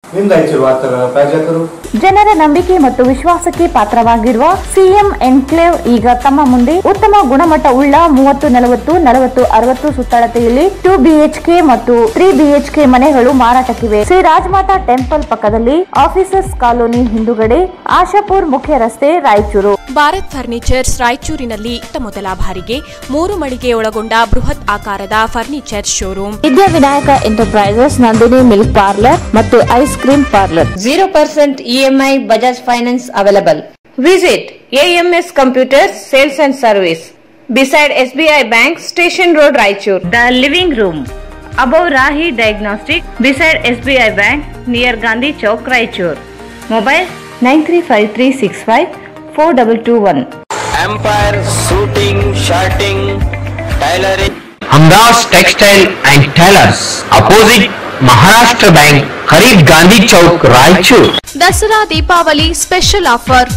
ಇಂದು ರಾಯಚೂರು ವಾರ್ತೆಗಳ ಪ್ರಾಯೋಜಕರು ಜನರ ನಂಬಿಕೆ ಮತ್ತು ವಿಶ್ವಾಸಕ್ಕೆ ಪಾತ್ರವಾಗಿರುವ ಸಿಎಂ ಎನ್ಕ್ಲೇವ್ ಈಗ ತಮ್ಮ ಮುಂದೆ ಉತ್ತಮ ಗುಣಮಟ್ಟ ಉಳ್ಳ ಮೂವತ್ತು ನಲವತ್ತು ನಲವತ್ತು ಅರವತ್ತು ಸುತ್ತಳತೆಯಲ್ಲಿ ಟೂ ಬಿಎಚ್ಕೆ ಮತ್ತು ತ್ರೀ ಬಿಎಚ್ಕೆ ಮನೆಗಳು ಮಾರಾಟಕ್ಕಿವೆ ಶ್ರೀ ರಾಜಮಾತಾ ಟೆಂಪಲ್ ಪಕ್ಕದಲ್ಲಿ ಆಫೀಸರ್ಸ್ ಕಾಲೋನಿ ಹಿಂದುಗಡೆ ಆಶಾಪುರ್ ಮುಖ್ಯ ರಸ್ತೆ ರಾಯಚೂರು ಭಾರತ್ ಫರ್ನಿಚರ್ಸ್ ರಾಯಚೂರಿನಲ್ಲಿ ಇತ್ತ ಮೊದಲ ಬಾರಿಗೆ ಮೂರು ಮಳಿಗೆ ಒಳಗೊಂಡ ಬೃಹತ್ ಆಕಾರದ furniture showroom Vidya Vinayaka enterprises Nandini milk parlour ಮತ್ತು ice cream parlour zero percent EMI Bajaj Finance available. Visit AMS Computers Sales and Service beside SBI Bank Station Road Raichur. The living room above Rahi Diagnostic beside SBI Bank near Gandhi Chowk Raichur. Mobile 9353654221. empire shooting shirting tailoring Hamdas textile and tailors opposite Maharashtra bank करीब Gandhi Chowk Raichur Dasara Deepavali special offer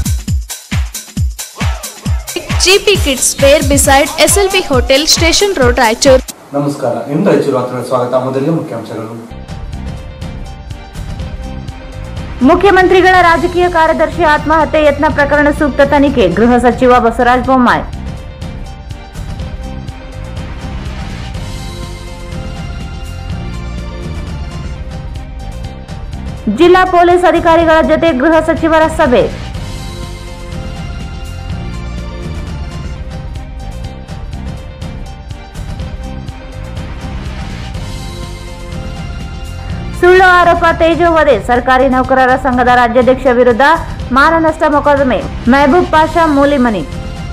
GP kids wear beside SLV hotel station road Raichur ನಮಸ್ಕಾರ ಇಂದು ರಾಯಚೂರು ವಾರ್ತೆಗಳ ಸ್ವಾಗತ ಮೊದಲಿಗೆ ಮುಖ್ಯಾಂಶಗಳು ಮುಖ್ಯಮಂತ್ರಿಗಳ ರಾಜಕೀಯ ಕಾರ್ಯದರ್ಶಿ ಆತ್ಮಹತ್ಯೆ ಯತ್ನ ಪ್ರಕರಣ ಸೂಕ್ತ ತನಿಖೆ ಗೃಹ ಸಚಿವ ಬಸವರಾಜ ಬೊಮ್ಮಾಯಿ ಜಿಲ್ಲಾ ಪೊಲೀಸ್ ಅಧಿಕಾರಿಗಳ ಜೊತೆ ಗೃಹ ಸಚಿವರ ಸಭೆ ಸುಳ್ಳು ಆರೋಪ ತೇಜೋವಧೆ ಸರ್ಕಾರಿ ನೌಕರರ ಸಂಘದ ರಾಜ್ಯಾಧ್ಯಕ್ಷ ವಿರುದ್ಧ ಮಾನನಷ್ಟ ಮೊಕದ್ದಮೆ ಮೆಹಬೂಬ್ ಪಾಷಾ ಮೂಲಿಮನಿ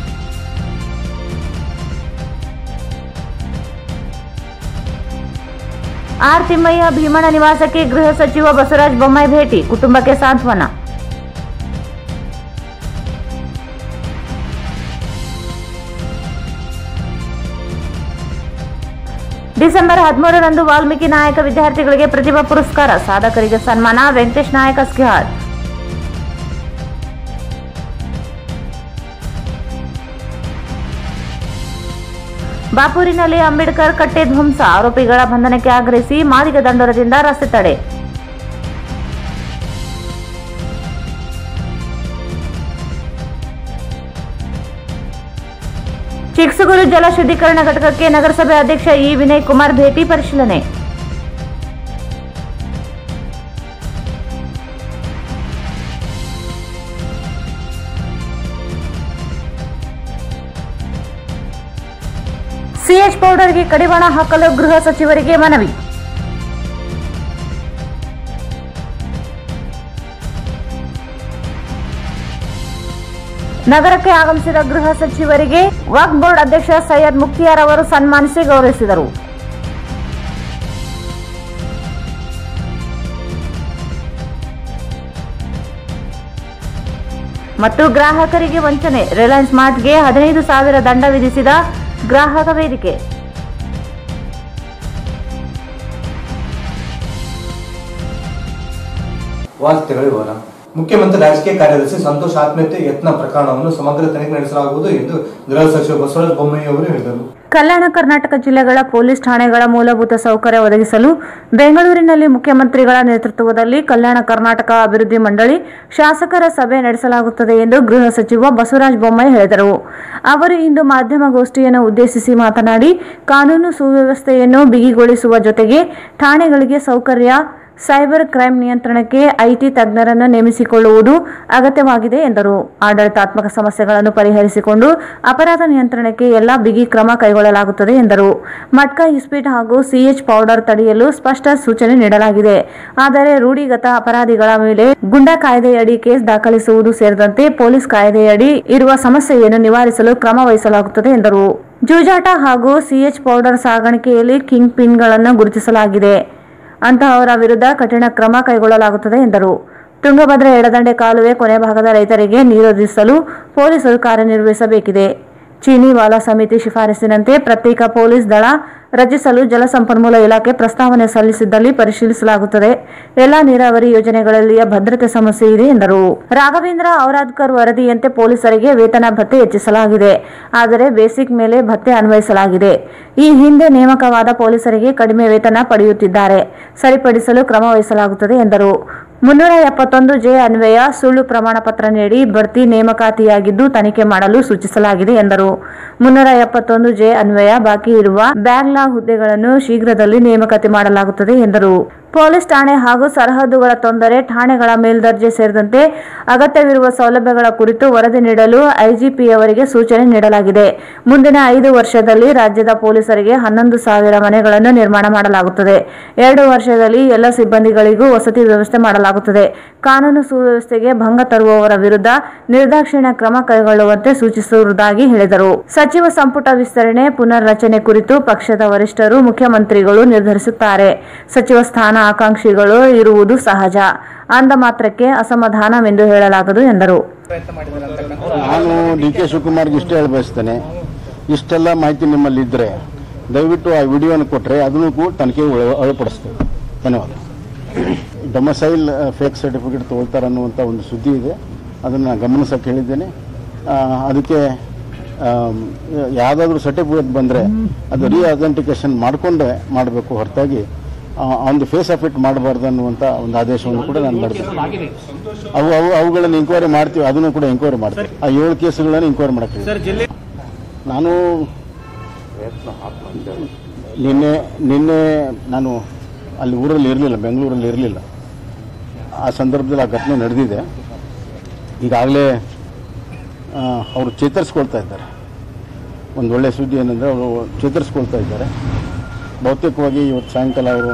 ಆರ್ ತಿಮ್ಮಯ್ಯ ಭೀಮಣ್ಣ ನಿವಾಸಕ್ಕೆ ಗೃಹ ಸಚಿವ ಬಸವರಾಜ ಬೊಮ್ಮಾಯಿ ಭೇಟಿ ಕುಟುಂಬಕ್ಕೆ ಸಾಂತ್ವನ ಡಿಸೆಂಬರ್ ಹದಿಮೂರರಂದು ವಾಲ್ಮೀಕಿ ನಾಯಕ ವಿದ್ಯಾರ್ಥಿಗಳಿಗೆ ಪ್ರತಿಭಾ ಪುರಸ್ಕಾರ ಸಾಧಕರಿಗೆ ಸನ್ಮಾನ ವೆಂಕಟೇಶ್ ನಾಯಕ್ ಅಸ್ಕಿಹಾಳ್ ಬಾಪೂರಿನಲ್ಲಿ ಅಂಬೇಡ್ಕರ್ ಕಟ್ಟೆ ಧ್ವಂಸ ಆರೋಪಿಗಳ ಬಂಧನಕ್ಕೆ ಆಗ್ರಹಿಸಿ ಮಾದಿಗ ದಂಡೋರದಿಂದ ರಸ್ತೆ ತಡೆ ಚಿಕ್ಸುಗುರು ಜಲ ಶುದ್ಧೀಕರಣ ಘಟಕಕ್ಕೆ ನಗರಸಭೆ ಅಧ್ಯಕ್ಷ ಇ ವಿನಯ್ ಕುಮಾರ್ ಭೇಟಿ ಪರಿಶೀಲನೆ ಸಿಎಚ್ ಪೌಡರ್ಗೆ ಕಡಿವಾಣ ಹಾಕಲು ಗೃಹ ಸಚಿವರಿಗೆ ಮನವಿ ನಗರಕ್ಕೆ ಆಗಮಿಸಿದ ಗೃಹ ಸಚಿವರಿಗೆ ವಕ್ಫ್ ಬೋರ್ಡ್ ಅಧ್ಯಕ್ಷ ಸೈಯದ್ ಮುಕ್ತಿಯಾರ್ ಅವರು ಸನ್ಮಾನಿಸಿ ಗೌರವಿಸಿದರು ಮತ್ತು ಗ್ರಾಹಕರಿಗೆ ವಂಚನೆ ರಿಲಯನ್ಸ್ ಮಾರ್ಟ್ಗೆ ಹದಿನೈದು ಸಾವಿರ ದಂಡ ವಿಧಿಸಿದ ಗ್ರಾಹಕ ವೇದಿಕೆ ವಾರ್ತೆಗಳ ವಿವರ ಮುಖ್ಯಮಂತ್ರಿ ರಾಜಕೀಯ ಕಾರ್ಯದರ್ಶಿ ಸಂತೋಷ್ ಆತ್ಮಹತ್ಯೆ ಯತ್ನ ಪ್ರಕರಣವನ್ನು ಸಮಗ್ರ ತನಿಖೆ ನಡೆಸಲಾಗುವುದು ಎಂದು ಗೃಹ ಸಚಿವ ಬಸವರಾಜ ಬೊಮ್ಮಾಯಿ ಅವರು ಹೇಳಿದರು ಕಲ್ಯಾಣ ಕರ್ನಾಟಕ ಜಿಲ್ಲೆಗಳ ಪೊಲೀಸ್ ಠಾಣೆಗಳ ಮೂಲಭೂತ ಸೌಕರ್ಯ ಒದಗಿಸಲು ಬೆಂಗಳೂರಿನಲ್ಲಿ ಮುಖ್ಯಮಂತ್ರಿಗಳ ನೇತೃತ್ವದಲ್ಲಿ ಕಲ್ಯಾಣ ಕರ್ನಾಟಕ ಅಭಿವೃದ್ಧಿ ಮಂಡಳಿ ಶಾಸಕರ ಸಭೆ ನಡೆಸಲಾಗುತ್ತದೆ ಎಂದು ಗೃಹ ಸಚಿವ ಬಸವರಾಜ ಬೊಮ್ಮಾಯಿ ಹೇಳಿದರು ಅವರು ಇಂದು ಮಾಧ್ಯಮಗೋಷ್ಠಿಯನ್ನು ಉದ್ದೇಶಿಸಿ ಮಾತನಾಡಿ ಕಾನೂನು ಸುವ್ಯವಸ್ಥೆಯನ್ನು ಬಿಗಿಗೊಳಿಸುವ ಜೊತೆಗೆ ಠಾಣೆಗಳಿಗೆ ಸೌಕರ್ಯ ಸೈಬರ್ ಕ್ರೈಮ್ ನಿಯಂತ್ರಣಕ್ಕೆ ಐಟಿ ತಜ್ಞರನ್ನು ನೇಮಿಸಿಕೊಳ್ಳುವುದು ಅಗತ್ಯವಾಗಿದೆ ಎಂದರು ಆಡಳಿತಾತ್ಮಕ ಸಮಸ್ಯೆಗಳನ್ನು ಪರಿಹರಿಸಿಕೊಂಡು ಅಪರಾಧ ನಿಯಂತ್ರಣಕ್ಕೆ ಎಲ್ಲ ಬಿಗಿ ಕ್ರಮ ಕೈಗೊಳ್ಳಲಾಗುತ್ತದೆ ಎಂದರು ಮಟ್ಕಾ ಇಸ್ಪೀಟ್ ಹಾಗೂ ಸಿಎಚ್ ಪೌಡರ್ ತಡೆಯಲು ಸ್ಪಷ್ಟ ಸೂಚನೆ ನೀಡಲಾಗಿದೆ ಆದರೆ ರೂಢಿಗತ ಅಪರಾಧಿಗಳ ಮೇಲೆ ಗುಂಡಾ ಕಾಯ್ದೆಯಡಿ ಕೇಸ್ ದಾಖಲಿಸುವುದು ಸೇರಿದಂತೆ ಪೊಲೀಸ್ ಕಾಯ್ದೆಯಡಿ ಇರುವ ಸಮಸ್ಯೆಯನ್ನು ನಿವಾರಿಸಲು ಕ್ರಮ ವಹಿಸಲಾಗುತ್ತದೆ ಎಂದರು ಜೂಜಾಟ ಹಾಗೂ ಸಿಎಚ್ ಪೌಡರ್ ಸಾಗಾಣಿಕೆಯಲ್ಲಿ ಕಿಂಗ್ ಪಿನ್ಗಳನ್ನು ಗುರುತಿಸಲಾಗಿದೆ ಅಂತಹವರ ವಿರುದ್ಧ ಕಠಿಣ ಕ್ರಮ ಕೈಗೊಳ್ಳಲಾಗುತ್ತದೆ ಎಂದರು ತುಂಗಭದ್ರಾ ಎಡದಂಡೆ ಕಾಲುವೆ ಕೊನೆ ಭಾಗದ ರೈತರಿಗೆ ನೀರೊದಗಿಸಲು ಪೊಲೀಸರು ಕಾರ್ಯನಿರ್ವಹಿಸಬೇಕಿದೆ ಚೀನಿವಾಲಾ ಸಮಿತಿ ಶಿಫಾರಸಿನಂತೆ ಪ್ರತ್ಯೇಕ ಪೊಲೀಸ್ ದಳ ರಚಿಸಲು ಜಲಸಂಪನ್ಮೂಲ ಇಲಾಖೆ ಪ್ರಸ್ತಾವನೆ ಸಲ್ಲಿಸಿದ್ದಲ್ಲಿ ಪರಿಶೀಲಿಸಲಾಗುತ್ತದೆ ಎಲ್ಲಾ ನೀರಾವರಿ ಯೋಜನೆಗಳಲ್ಲಿಯ ಭದ್ರತೆ ಸಮಸ್ಯೆ ಇದೆ ಎಂದರು ರಾಘವೇಂದ್ರ ಔರಾದ್ಕರ್ ವರದಿಯಂತೆ ಪೊಲೀಸರಿಗೆ ವೇತನ ಭತ್ಯೆ ಹೆಚ್ಚಿಸಲಾಗಿದೆ ಆದರೆ ಬೇಸಿಕ್ ಮೇಲೆ ಭತ್ಯೆ ಅನ್ವಯಿಸಲಾಗಿದೆ ಈ ಹಿಂದೆ ನೇಮಕವಾದ ಪೊಲೀಸರಿಗೆ ಕಡಿಮೆ ವೇತನ ಪಡೆಯುತ್ತಿದ್ದಾರೆ ಸರಿಪಡಿಸಲು ಕ್ರಮ ವಹಿಸಲಾಗುತ್ತದೆ ಎಂದರು ಮುನ್ನೂರ ಎಪ್ಪತ್ತೊಂದು ಜೆ ಅನ್ವಯ ಸುಳ್ಳು ಪ್ರಮಾಣ ಪತ್ರ ನೀಡಿ ಬಡ್ತಿ ನೇಮಕಾತಿಯಾಗಿದ್ದು ತನಿಖೆ ಮಾಡಲು ಸೂಚಿಸಲಾಗಿದೆ ಎಂದರು ಮುನ್ನೂರ ಎಪ್ಪತ್ತೊಂದು ಜೆ ಅನ್ವಯ ಬಾಕಿ ಇರುವ ಬ್ಯಾಗ್ಲಾ ಹುದ್ದೆಗಳನ್ನು ಶೀಘ್ರದಲ್ಲಿ ನೇಮಕಾತಿ ಮಾಡಲಾಗುತ್ತದೆ ಎಂದರು ಪೊಲೀಸ್ ಠಾಣೆ ಹಾಗೂ ಸರಹದ್ದುಗಳ ತೊಂದರೆ ಠಾಣೆಗಳ ಮೇಲ್ದರ್ಜೆ ಸೇರಿದಂತೆ ಅಗತ್ಯವಿರುವ ಸೌಲಭ್ಯಗಳ ಕುರಿತು ವರದಿ ನೀಡಲು ಐಜಿಪಿಯವರಿಗೆ ಸೂಚನೆ ನೀಡಲಾಗಿದೆ ಮುಂದಿನ ಐದು ವರ್ಷದಲ್ಲಿ ರಾಜ್ಯದ ಪೊಲೀಸರಿಗೆ ಹನ್ನೊಂದು ಸಾವಿರ ಮನೆಗಳನ್ನು ನಿರ್ಮಾಣ ಮಾಡಲಾಗುತ್ತದೆ ಎರಡು ವರ್ಷದಲ್ಲಿ ಎಲ್ಲ ಸಿಬ್ಬಂದಿಗಳಿಗೂ ವಸತಿ ವ್ಯವಸ್ಥೆ ಮಾಡಲಾಗುತ್ತದೆ ಕಾನೂನು ಸುವ್ಯವಸ್ಥೆಗೆ ಭಂಗ ತರುವವರ ವಿರುದ್ಧ ನಿರ್ದಾಕ್ಷಿಣ್ಯ ಕ್ರಮ ಕೈಗೊಳ್ಳುವಂತೆ ಸೂಚಿಸಿರುವುದಾಗಿ ಹೇಳಿದರು ಸಚಿವ ಸಂಪುಟ ವಿಸ್ತರಣೆ ಪುನರ್ರಚನೆ ಕುರಿತು ಪಕ್ಷದ ವರಿಷ್ಠರು ಮುಖ್ಯಮಂತ್ರಿಗಳು ನಿರ್ಧರಿಸುತ್ತಾರೆ ಸಚಿವ ಸ್ಥಾನ ಆಕಾಂಕ್ಷಿಗಳು ಇರುವುದು ಸಹಜ ಅಂದ ಮಾತ್ರಕ್ಕೆ ಅಸಮಾಧಾನವೆಂದು ಹೇಳಲಾಗದು ಎಂದರು ನಾನು ಡಿ ಕೆ ಶಿವಕುಮಾರ್ಗೆ ಇಷ್ಟೇ ಹೇಳ ಬಯಸ್ತೇನೆ ಇಷ್ಟೆಲ್ಲ ಮಾಹಿತಿ ನಿಮ್ಮಲ್ಲಿ ಇದ್ದರೆ ದಯವಿಟ್ಟು ಆ ವಿಡಿಯೋನ ಕೊಟ್ಟರೆ ಅದನ್ನು ಕೂಡ ತನಿಖೆ ಒಳ- ಒಳಪಡಿಸ್ತೇವೆ ಧನ್ಯವಾದ ಡೊಮಸೈಲ್ ಫೇಕ್ ಸರ್ಟಿಫಿಕೇಟ್ ತೊಗೊಳ್ತಾರೆ ಅನ್ನುವಂಥ ಒಂದು ಸುದ್ದಿ ಇದೆ ಅದನ್ನು ಗಮನಿಸಕ್ಕೆ ಹೇಳಿದ್ದೇನೆ ಆ, ಅದಕ್ಕೆ ಯಾವುದಾದ್ರೂ ಸರ್ಟಿಫಿಕೇಟ್ ಬಂದರೆ ಅದು ರೀ ಅಥೆಂಟಿಕೇಶನ್ ಮಾಡಿಕೊಂಡೇ ಮಾಡಬೇಕು ಹೊರತಾಗಿ on the face of it ಮಾಡಬಾರ್ದು ಅನ್ನುವಂಥ ಒಂದು ಆದೇಶವನ್ನು ಕೂಡ ನಾನು ಮಾಡಿದ್ದೇನೆ ಅವು ಅವು ಅವುಗಳನ್ನು ಎಂಕ್ವೈರಿ ಮಾಡ್ತೀವಿ ಅದನ್ನು ಕೂಡ ಎಂಕ್ವೈರಿ ಮಾಡ್ತೀವಿ ಆ ಏಳು ಕೇಸುಗಳನ್ನು ಎಂಕ್ವೈರಿ ಮಾಡಕ್ಕೆ ನಾನು ನಿನ್ನೆ ನಿನ್ನೆ ನಾನು ಅಲ್ಲಿ ಊರಲ್ಲಿ ಇರಲಿಲ್ಲ ಬೆಂಗಳೂರಲ್ಲಿ ಇರಲಿಲ್ಲ ಆ ಸಂದರ್ಭದಲ್ಲಿ ಆ ಘಟನೆ ನಡೆದಿದೆ ಈಗಾಗಲೇ ಅವರು ಚೇತರಿಸ್ಕೊಳ್ತಾ ಇದ್ದಾರೆ ಒಂದು ಒಳ್ಳೆಯ ಸುದ್ದಿ ಏನಂದರೆ ಅವರು ಚೇತರಿಸ್ಕೊಳ್ತಾ ಇದ್ದಾರೆ ಬಹುತೇಕವಾಗಿ ಇವತ್ತು ಸಾಯಂಕಾಲ ಅವರು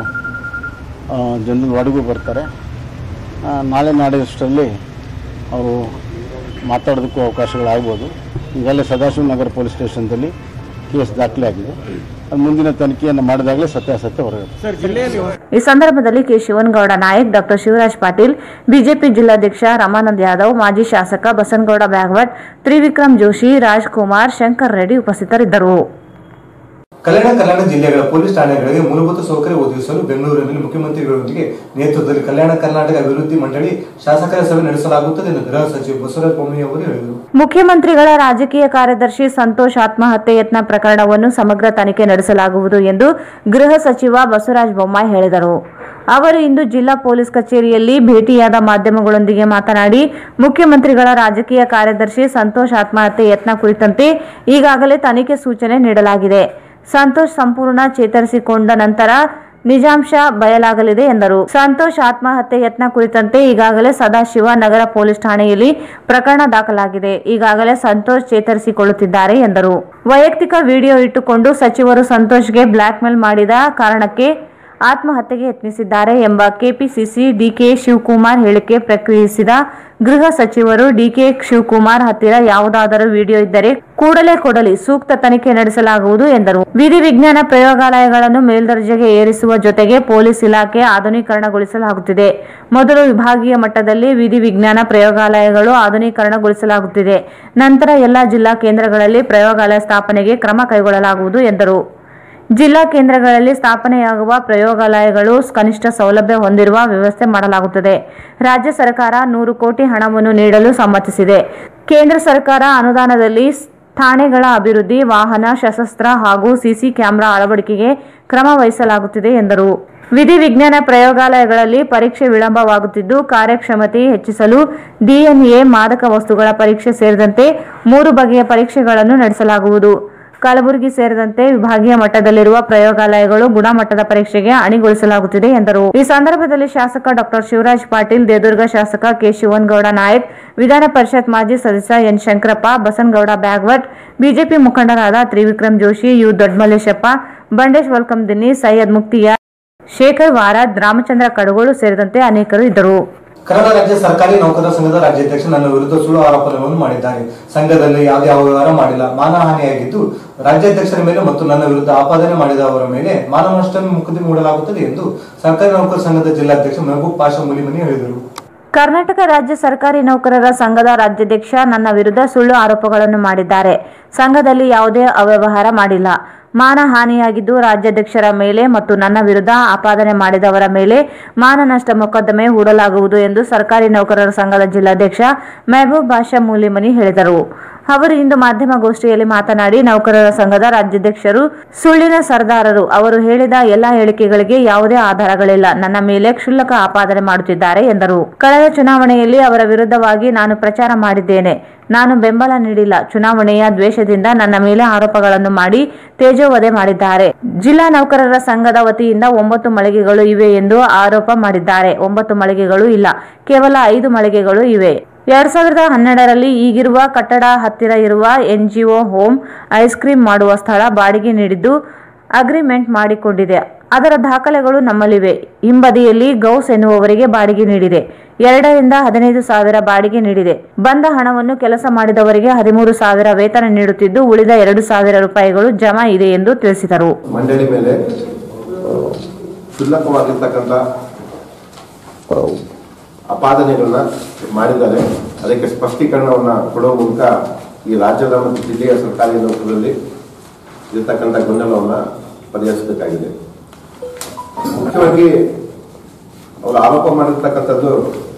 ಜನರಲ್ ವಾರ್ಡ್ಗೂ ಬರ್ತಾರೆ ಆ, ನಾಳೆ ನಾಡಿದ್ದಷ್ಟರಲ್ಲಿ ಅವರು ಮಾತಾಡೋದಕ್ಕೂ ಅವಕಾಶಗಳಾಗ್ಬೋದು ಈಗಾಗಲೇ ಸದಾಶಿವನಗರ ಪೊಲೀಸ್ ಸ್ಟೇಷನ್ದಲ್ಲಿ ಕೇಸ್ ದಾಖಲೆ ಆಗಿದೆ ಅದು ಮುಂದಿನ ತನಿಖೆಯನ್ನು ಮಾಡಿದಾಗಲೇ ಸತ್ಯಾಸತ್ಯ ಹೊರಗೆ ಈ ಸಂದರ್ಭದಲ್ಲಿ K Shivanagouda Nayak doctor Shivraj Patil BJP ಜಿಲ್ಲಾಧ್ಯಕ್ಷ ರಮಾನಂದ್ ಯಾದವ್ ಮಾಜಿ ಶಾಸಕ ಬಸನಗೌಡ ಬ್ಯಾಗವಟ್ ತ್ರಿವಿಕ್ರಮ್ ಜೋಶಿ ರಾಜ್ಕುಮಾರ್ ಶಂಕರ್ ರೆಡ್ಡಿ ಉಪಸ್ಥಿತರಿದ್ದರು ಕಲ್ಯಾಣ ಕರ್ನಾಟಕ ಜಿಲ್ಲೆಗಳ ಪೊಲೀಸ್ ಠಾಣೆಗಳಿಗೆ ಮೂಲಭೂತ ಸೌಕರ್ಯ ಒದಗಿಸಲು ಬೆಂಗಳೂರಿನಲ್ಲಿ ಮುಖ್ಯಮಂತ್ರಿಗಳೊಂದಿಗೆ ನೇತೃತ್ವದಲ್ಲಿ ಕಲ್ಯಾಣ ಕರ್ನಾಟಕ ಅಭಿವೃದ್ಧಿ ಮಂಡಳಿ ಶಾಸಕರ ಸಭೆ ನಡೆಸಲಾಗುತ್ತದೆ ಎಂದು ಗೃಹ ಸಚಿವ ಬಸವರಾಜ ಬೊಮ್ಮಾಯಿ ಅವರು ಹೇಳಿದರು ಮುಖ್ಯಮಂತ್ರಿಗಳ ರಾಜಕೀಯ ಕಾರ್ಯದರ್ಶಿ ಸಂತೋಷ್ ಆತ್ಮಹತ್ಯೆ ಯತ್ನ ಪ್ರಕರಣವನ್ನು ಸಮಗ್ರ ತನಿಖೆ ನಡೆಸಲಾಗುವುದು ಎಂದು ಗೃಹ ಸಚಿವ ಬಸವರಾಜ ಬೊಮ್ಮಾಯಿ ಹೇಳಿದರು ಅವರು ಇಂದು ಜಿಲ್ಲಾ ಪೊಲೀಸ್ ಕಚೇರಿಯಲ್ಲಿ ಭೇಟಿಯಾದ ಮಾಧ್ಯಮಗಳೊಂದಿಗೆ ಮಾತನಾಡಿ ಮುಖ್ಯಮಂತ್ರಿಗಳ ರಾಜಕೀಯ ಕಾರ್ಯದರ್ಶಿ ಸಂತೋಷ್ ಆತ್ಮಹತ್ಯೆ ಯತ್ನ ಕುರಿತಂತೆ ಈಗಾಗಲೇ ತನಿಖೆ ಸೂಚನೆ ನೀಡಲಾಗಿದೆ ಸಂತೋಷ್ ಸಂಪೂರ್ಣ ಚೇತರಿಸಿಕೊಂಡ ನಂತರ ನಿಜಾಂಶ ಬಯಲಾಗಲಿದೆ ಎಂದರು ಸಂತೋಷ್ ಆತ್ಮಹತ್ಯೆ ಯತ್ನ ಕುರಿತಂತೆ ಈಗಾಗಲೇ ಸದಾಶಿವ ನಗರ ಪೊಲೀಸ್ ಠಾಣೆಯಲ್ಲಿ ಪ್ರಕರಣ ದಾಖಲಾಗಿದೆ ಈಗಾಗಲೇ ಸಂತೋಷ್ ಚೇತರಿಸಿಕೊಳ್ಳುತ್ತಿದ್ದಾರೆ ಎಂದರು ವೈಯಕ್ತಿಕ ವಿಡಿಯೋ ಇಟ್ಟುಕೊಂಡು ಸಚಿವರು ಸಂತೋಷ್ಗೆ ಬ್ಲಾಕ್ ಮೇಲ್ ಮಾಡಿದ ಕಾರಣಕ್ಕೆ ಆತ್ಮಹತ್ಯೆಗೆ ಯತ್ನಿಸಿದ್ದಾರೆ ಎಂಬ ಕೆಪಿಸಿಸಿ ಡಿಕೆ ಶಿವಕುಮಾರ್ ಹೇಳಿಕೆ ಪ್ರಕ್ರಿಯಿಸಿದ ಗೃಹ ಸಚಿವರು ಡಿಕೆ ಶಿವಕುಮಾರ್ ಹತ್ತಿರ ಯಾವುದಾದರೂ ವಿಡಿಯೋ ಇದ್ದರೆ ಕೂಡಲೇ ಕೊಡಲಿ ಸೂಕ್ತ ತನಿಖೆ ನಡೆಸಲಾಗುವುದು ಎಂದರು ವಿಧಿ ವಿಜ್ಞಾನ ಪ್ರಯೋಗಾಲಯಗಳನ್ನು ಮೇಲ್ದರ್ಜೆಗೆ ಏರಿಸುವ ಜೊತೆಗೆ ಪೊಲೀಸ್ ಇಲಾಖೆ ಆಧುನೀಕರಣಗೊಳಿಸಲಾಗುತ್ತಿದೆ ಮೊದಲು ವಿಭಾಗೀಯ ಮಟ್ಟದಲ್ಲಿ ವಿಧಿ ವಿಜ್ಞಾನ ಪ್ರಯೋಗಾಲಯಗಳು ಆಧುನೀಕರಣಗೊಳಿಸಲಾಗುತ್ತಿದೆ ನಂತರ ಎಲ್ಲಾ ಜಿಲ್ಲಾ ಕೇಂದ್ರಗಳಲ್ಲಿ ಪ್ರಯೋಗಾಲಯ ಸ್ಥಾಪನೆಗೆ ಕ್ರಮ ಕೈಗೊಳ್ಳಲಾಗುವುದು ಎಂದರು ಜಿಲ್ಲಾ ಕೇಂದ್ರಗಳಲ್ಲಿ ಸ್ಥಾಪನೆಯಾಗುವ ಪ್ರಯೋಗಾಲಯಗಳು ಕನಿಷ್ಠ ಸೌಲಭ್ಯ ಹೊಂದಿರುವ ವ್ಯವಸ್ಥೆ ಮಾಡಲಾಗುತ್ತದೆ ರಾಜ್ಯ ಸರ್ಕಾರ ನೂರು ಕೋಟಿ ಹಣವನ್ನು ನೀಡಲು ಸಮ್ಮತಿಸಿದೆ ಕೇಂದ್ರ ಸರ್ಕಾರ ಅನುದಾನದಲ್ಲಿ ಠಾಣೆಗಳ ಅಭಿವೃದ್ಧಿ ವಾಹನ ಸಶಸ್ತ್ರ ಹಾಗೂ ಸಿಸಿ ಕ್ಯಾಮೆರಾ ಅಳವಡಿಕೆಗೆ ಕ್ರಮ ವಹಿಸಲಾಗುತ್ತಿದೆ ಎಂದರು ವಿಧಿ ವಿಜ್ಞಾನ ಪ್ರಯೋಗಾಲಯಗಳಲ್ಲಿ ಪರೀಕ್ಷೆ ವಿಳಂಬವಾಗುತ್ತಿದ್ದು ಕಾರ್ಯಕ್ಷಮತೆ ಹೆಚ್ಚಿಸಲು ಡಿಎನ್ಎ ಮಾದಕ ವಸ್ತುಗಳ ಪರೀಕ್ಷೆ ಸೇರಿದಂತೆ ಮೂರು ಬಗೆಯ ಪರೀಕ್ಷೆಗಳನ್ನು ನಡೆಸಲಾಗುವುದು ಕಲಬುರಗಿ ಸೇರಿದಂತೆ ವಿಭಾಗೀಯ ಮಟ್ಟದಲ್ಲಿರುವ ಪ್ರಯೋಗಾಲಯಗಳು ಗುಣಮಟ್ಟದ ಪರೀಕ್ಷೆಗೆ ಅಣಿಗೊಳಿಸಲಾಗುತ್ತಿದೆ ಎಂದರು ಈ ಸಂದರ್ಭದಲ್ಲಿ ಶಾಸಕ ಡಾಕ್ಟರ್ ಶಿವರಾಜ್ ಪಾಟೀಲ್ ದೇದುರ್ಗ ಶಾಸಕ ಕೆ ಶಿವನಗೌಡ ನಾಯಕ್ ವಿಧಾನ ಪರಿಷತ್ ಮಾಜಿ ಸದಸ್ಯ ಎನ್ ಶಂಕರಪ್ಪ ಬಸನಗೌಡ ಬ್ಯಾಗ್ವಟ್ ಬಿಜೆಪಿ ಮುಖಂಡರಾದ ತ್ರಿವಿಕ್ರಮ್ ಜೋಶಿ ಯು ದೊಡ್ಡಮಲ್ಲೇಶಪ್ಪ ಬಂಡೇಶ್ ವಲ್ಕಮ್ ದಿನ್ನಿ ಸೈಯದ್ ಮುಕ್ತಿಯಾರ್ ಶೇಖರ್ ವಾರಾದ್ ರಾಮಚಂದ್ರ ಕಡಗೋಳು ಸೇರಿದಂತೆ ಅನೇಕರು ಇದ್ದರು ಕನ್ನಡ ರಾಜ್ಯ ಸರ್ಕಾರಿ ನೌಕರರ ಸಂಘದ ರಾಜ್ಯಾಧ್ಯಕ್ಷ ನನ್ನ ವಿರುದ್ಧ ಸುಳ್ಳು ಆರೋಪಗಳನ್ನು ಮಾಡಿದ್ದಾರೆ ಸಂಘದಲ್ಲಿ ಯಾವುದೇ ಅವ್ಯವಹಾರ ಮಾಡಿಲ್ಲ ಮಾನಹಾನಿಯಾಗಿದ್ದು ರಾಜ್ಯಾಧ್ಯಕ್ಷರ ಮೇಲೆ ಮತ್ತು ನನ್ನ ವಿರುದ್ಧ ಆಪಾದನೆ ಮಾಡಿದವರ ಮೇಲೆ ಮಾನವ ನಷ್ಟ ಮೊಕದ್ದಮೆ ಹೂಡಲಾಗುತ್ತದೆ ಎಂದು ಸರ್ಕಾರಿ ನೌಕರ ಸಂಘದ ಜಿಲ್ಲಾಧ್ಯಕ್ಷ ಮೆಹಬೂಬ್ ಪಾಷಾ ಮುಲಿಮನಿ ಹೇಳಿದರು ಕರ್ನಾಟಕ ರಾಜ್ಯ ಸರ್ಕಾರಿ ನೌಕರರ ಸಂಘದ ರಾಜ್ಯಾಧ್ಯಕ್ಷ ನನ್ನ ವಿರುದ್ಧ ಸುಳ್ಳು ಆರೋಪಗಳನ್ನು ಮಾಡಿದ್ದಾರೆ ಸಂಘದಲ್ಲಿ ಯಾವುದೇ ಅವ್ಯವಹಾರ ಮಾಡಿಲ್ಲ ಮಾನಹಾನಿಯಾಗಿದ್ದು ರಾಜ್ಯಾಧ್ಯಕ್ಷರ ಮೇಲೆ ಮತ್ತು ನನ್ನ ವಿರುದ್ಧ ಆಪಾದನೆ ಮಾಡಿದವರ ಮೇಲೆ ಮಾನನಷ್ಟ ಮೊಕದ್ದಮೆ ಹೂಡಲಾಗುವುದು ಎಂದು ಸರ್ಕಾರಿ ನೌಕರರ ಸಂಘದ ಜಿಲ್ಲಾಧ್ಯಕ್ಷ ಮೆಹಬೂಬ್ ಬಾಷಾ ಮೂಲಿಮನಿ ಹೇಳಿದರು ಅವರು ಇಂದು ಮಾಧ್ಯಮಗೋಷ್ಠಿಯಲ್ಲಿ ಮಾತನಾಡಿ ನೌಕರರ ಸಂಘದ ರಾಜ್ಯಾಧ್ಯಕ್ಷರು ಸುಳ್ಳಿನ ಸರ್ದಾರರು ಅವರು ಹೇಳಿದ ಎಲ್ಲಾ ಹೇಳಿಕೆಗಳಿಗೆ ಯಾವುದೇ ಆಧಾರಗಳಿಲ್ಲ ನನ್ನ ಮೇಲೆ ಕ್ಷುಲ್ಲಕ ಆಪಾದನೆ ಮಾಡುತ್ತಿದ್ದಾರೆ ಎಂದರು ಕಳೆದ ಚುನಾವಣೆಯಲ್ಲಿ ಅವರ ವಿರುದ್ಧವಾಗಿ ನಾನು ಪ್ರಚಾರ ಮಾಡಿದ್ದೇನೆ ನಾನು ಬೆಂಬಲ ನೀಡಿಲ್ಲ ಚುನಾವಣೆಯ ದ್ವೇಷದಿಂದ ನನ್ನ ಮೇಲೆ ಆರೋಪಗಳನ್ನು ಮಾಡಿ ತೇಜೋವಧೆ ಮಾಡಿದ್ದಾರೆ ಜಿಲ್ಲಾ ನೌಕರರ ಸಂಘದ ವತಿಯಿಂದ ಒಂಬತ್ತು ಮಳಿಗೆಗಳು ಇವೆ ಎಂದು ಆರೋಪ ಮಾಡಿದ್ದಾರೆ ಒಂಬತ್ತು ಮಳಿಗೆಗಳು ಇಲ್ಲ ಕೇವಲ ಐದು ಮಳಿಗೆಗಳು ಇವೆ ಎರಡ್ ಸಾವಿರದ ಹನ್ನೆರಡರಲ್ಲಿ ಈಗಿರುವ ಕಟ್ಟಡ ಹತ್ತಿರ ಇರುವ ಎನ್ಜಿಒ ಹೋಮ್ ಐಸ್ ಕ್ರೀಂ ಮಾಡುವ ಸ್ಥಳ ಬಾಡಿಗೆ ನೀಡಿದ್ದು ಅಗ್ರಿಮೆಂಟ್ ಮಾಡಿಕೊಂಡಿದೆ ಅದರ ದಾಖಲೆಗಳು ನಮ್ಮಲ್ಲಿವೆ ಹಿಂಬದಿಯಲ್ಲಿ ಗೌಸ್ ಎನ್ನುವವರಿಗೆ ಬಾಡಿಗೆ ನೀಡಿದೆ ಎರಡರಿಂದ ಹದಿನೈದು ಸಾವಿರ ಬಾಡಿಗೆ ನೀಡಿದೆ ಬಂದ ಹಣವನ್ನು ಕೆಲಸ ಮಾಡಿದವರಿಗೆ ಹದಿಮೂರು ಸಾವಿರ ವೇತನ ನೀಡುತ್ತಿದ್ದು ಉಳಿದ ಎರಡು ಸಾವಿರ ರೂಪಾಯಿಗಳು ಜಮಾ ಇದೆ ಎಂದು ತಿಳಿಸಿದರು ಮಂಡಳಿ ಮೇಲೆ ಕ್ಷುಲ್ಲಕವಾಗಿರ್ತಕ್ಕಂಥ ಆ, ಅಪಾದನೆಗಳನ್ನ ಮಾಡಿದ್ದಾರೆ ಅದಕ್ಕೆ ಸ್ಪಷ್ಟೀಕರಣವನ್ನು ಕೊಡುವ ಮೂಲಕ ಈ ರಾಜ್ಯದ ಮತ್ತು ಜಿಲ್ಲೆಯ ಸರ್ಕಾರಿ ನೌಕರರಲ್ಲಿ ಇರತಕ್ಕಂಥ ಗೊಂದಲವನ್ನು ಪರಿಹರಿಸಬೇಕಾಗಿದೆ ಮುಖ್ಯವಾಗಿ ಅವರು ಆರೋಪ ಮಾಡಿರ್ತಕ್ಕಂಥದ್ದು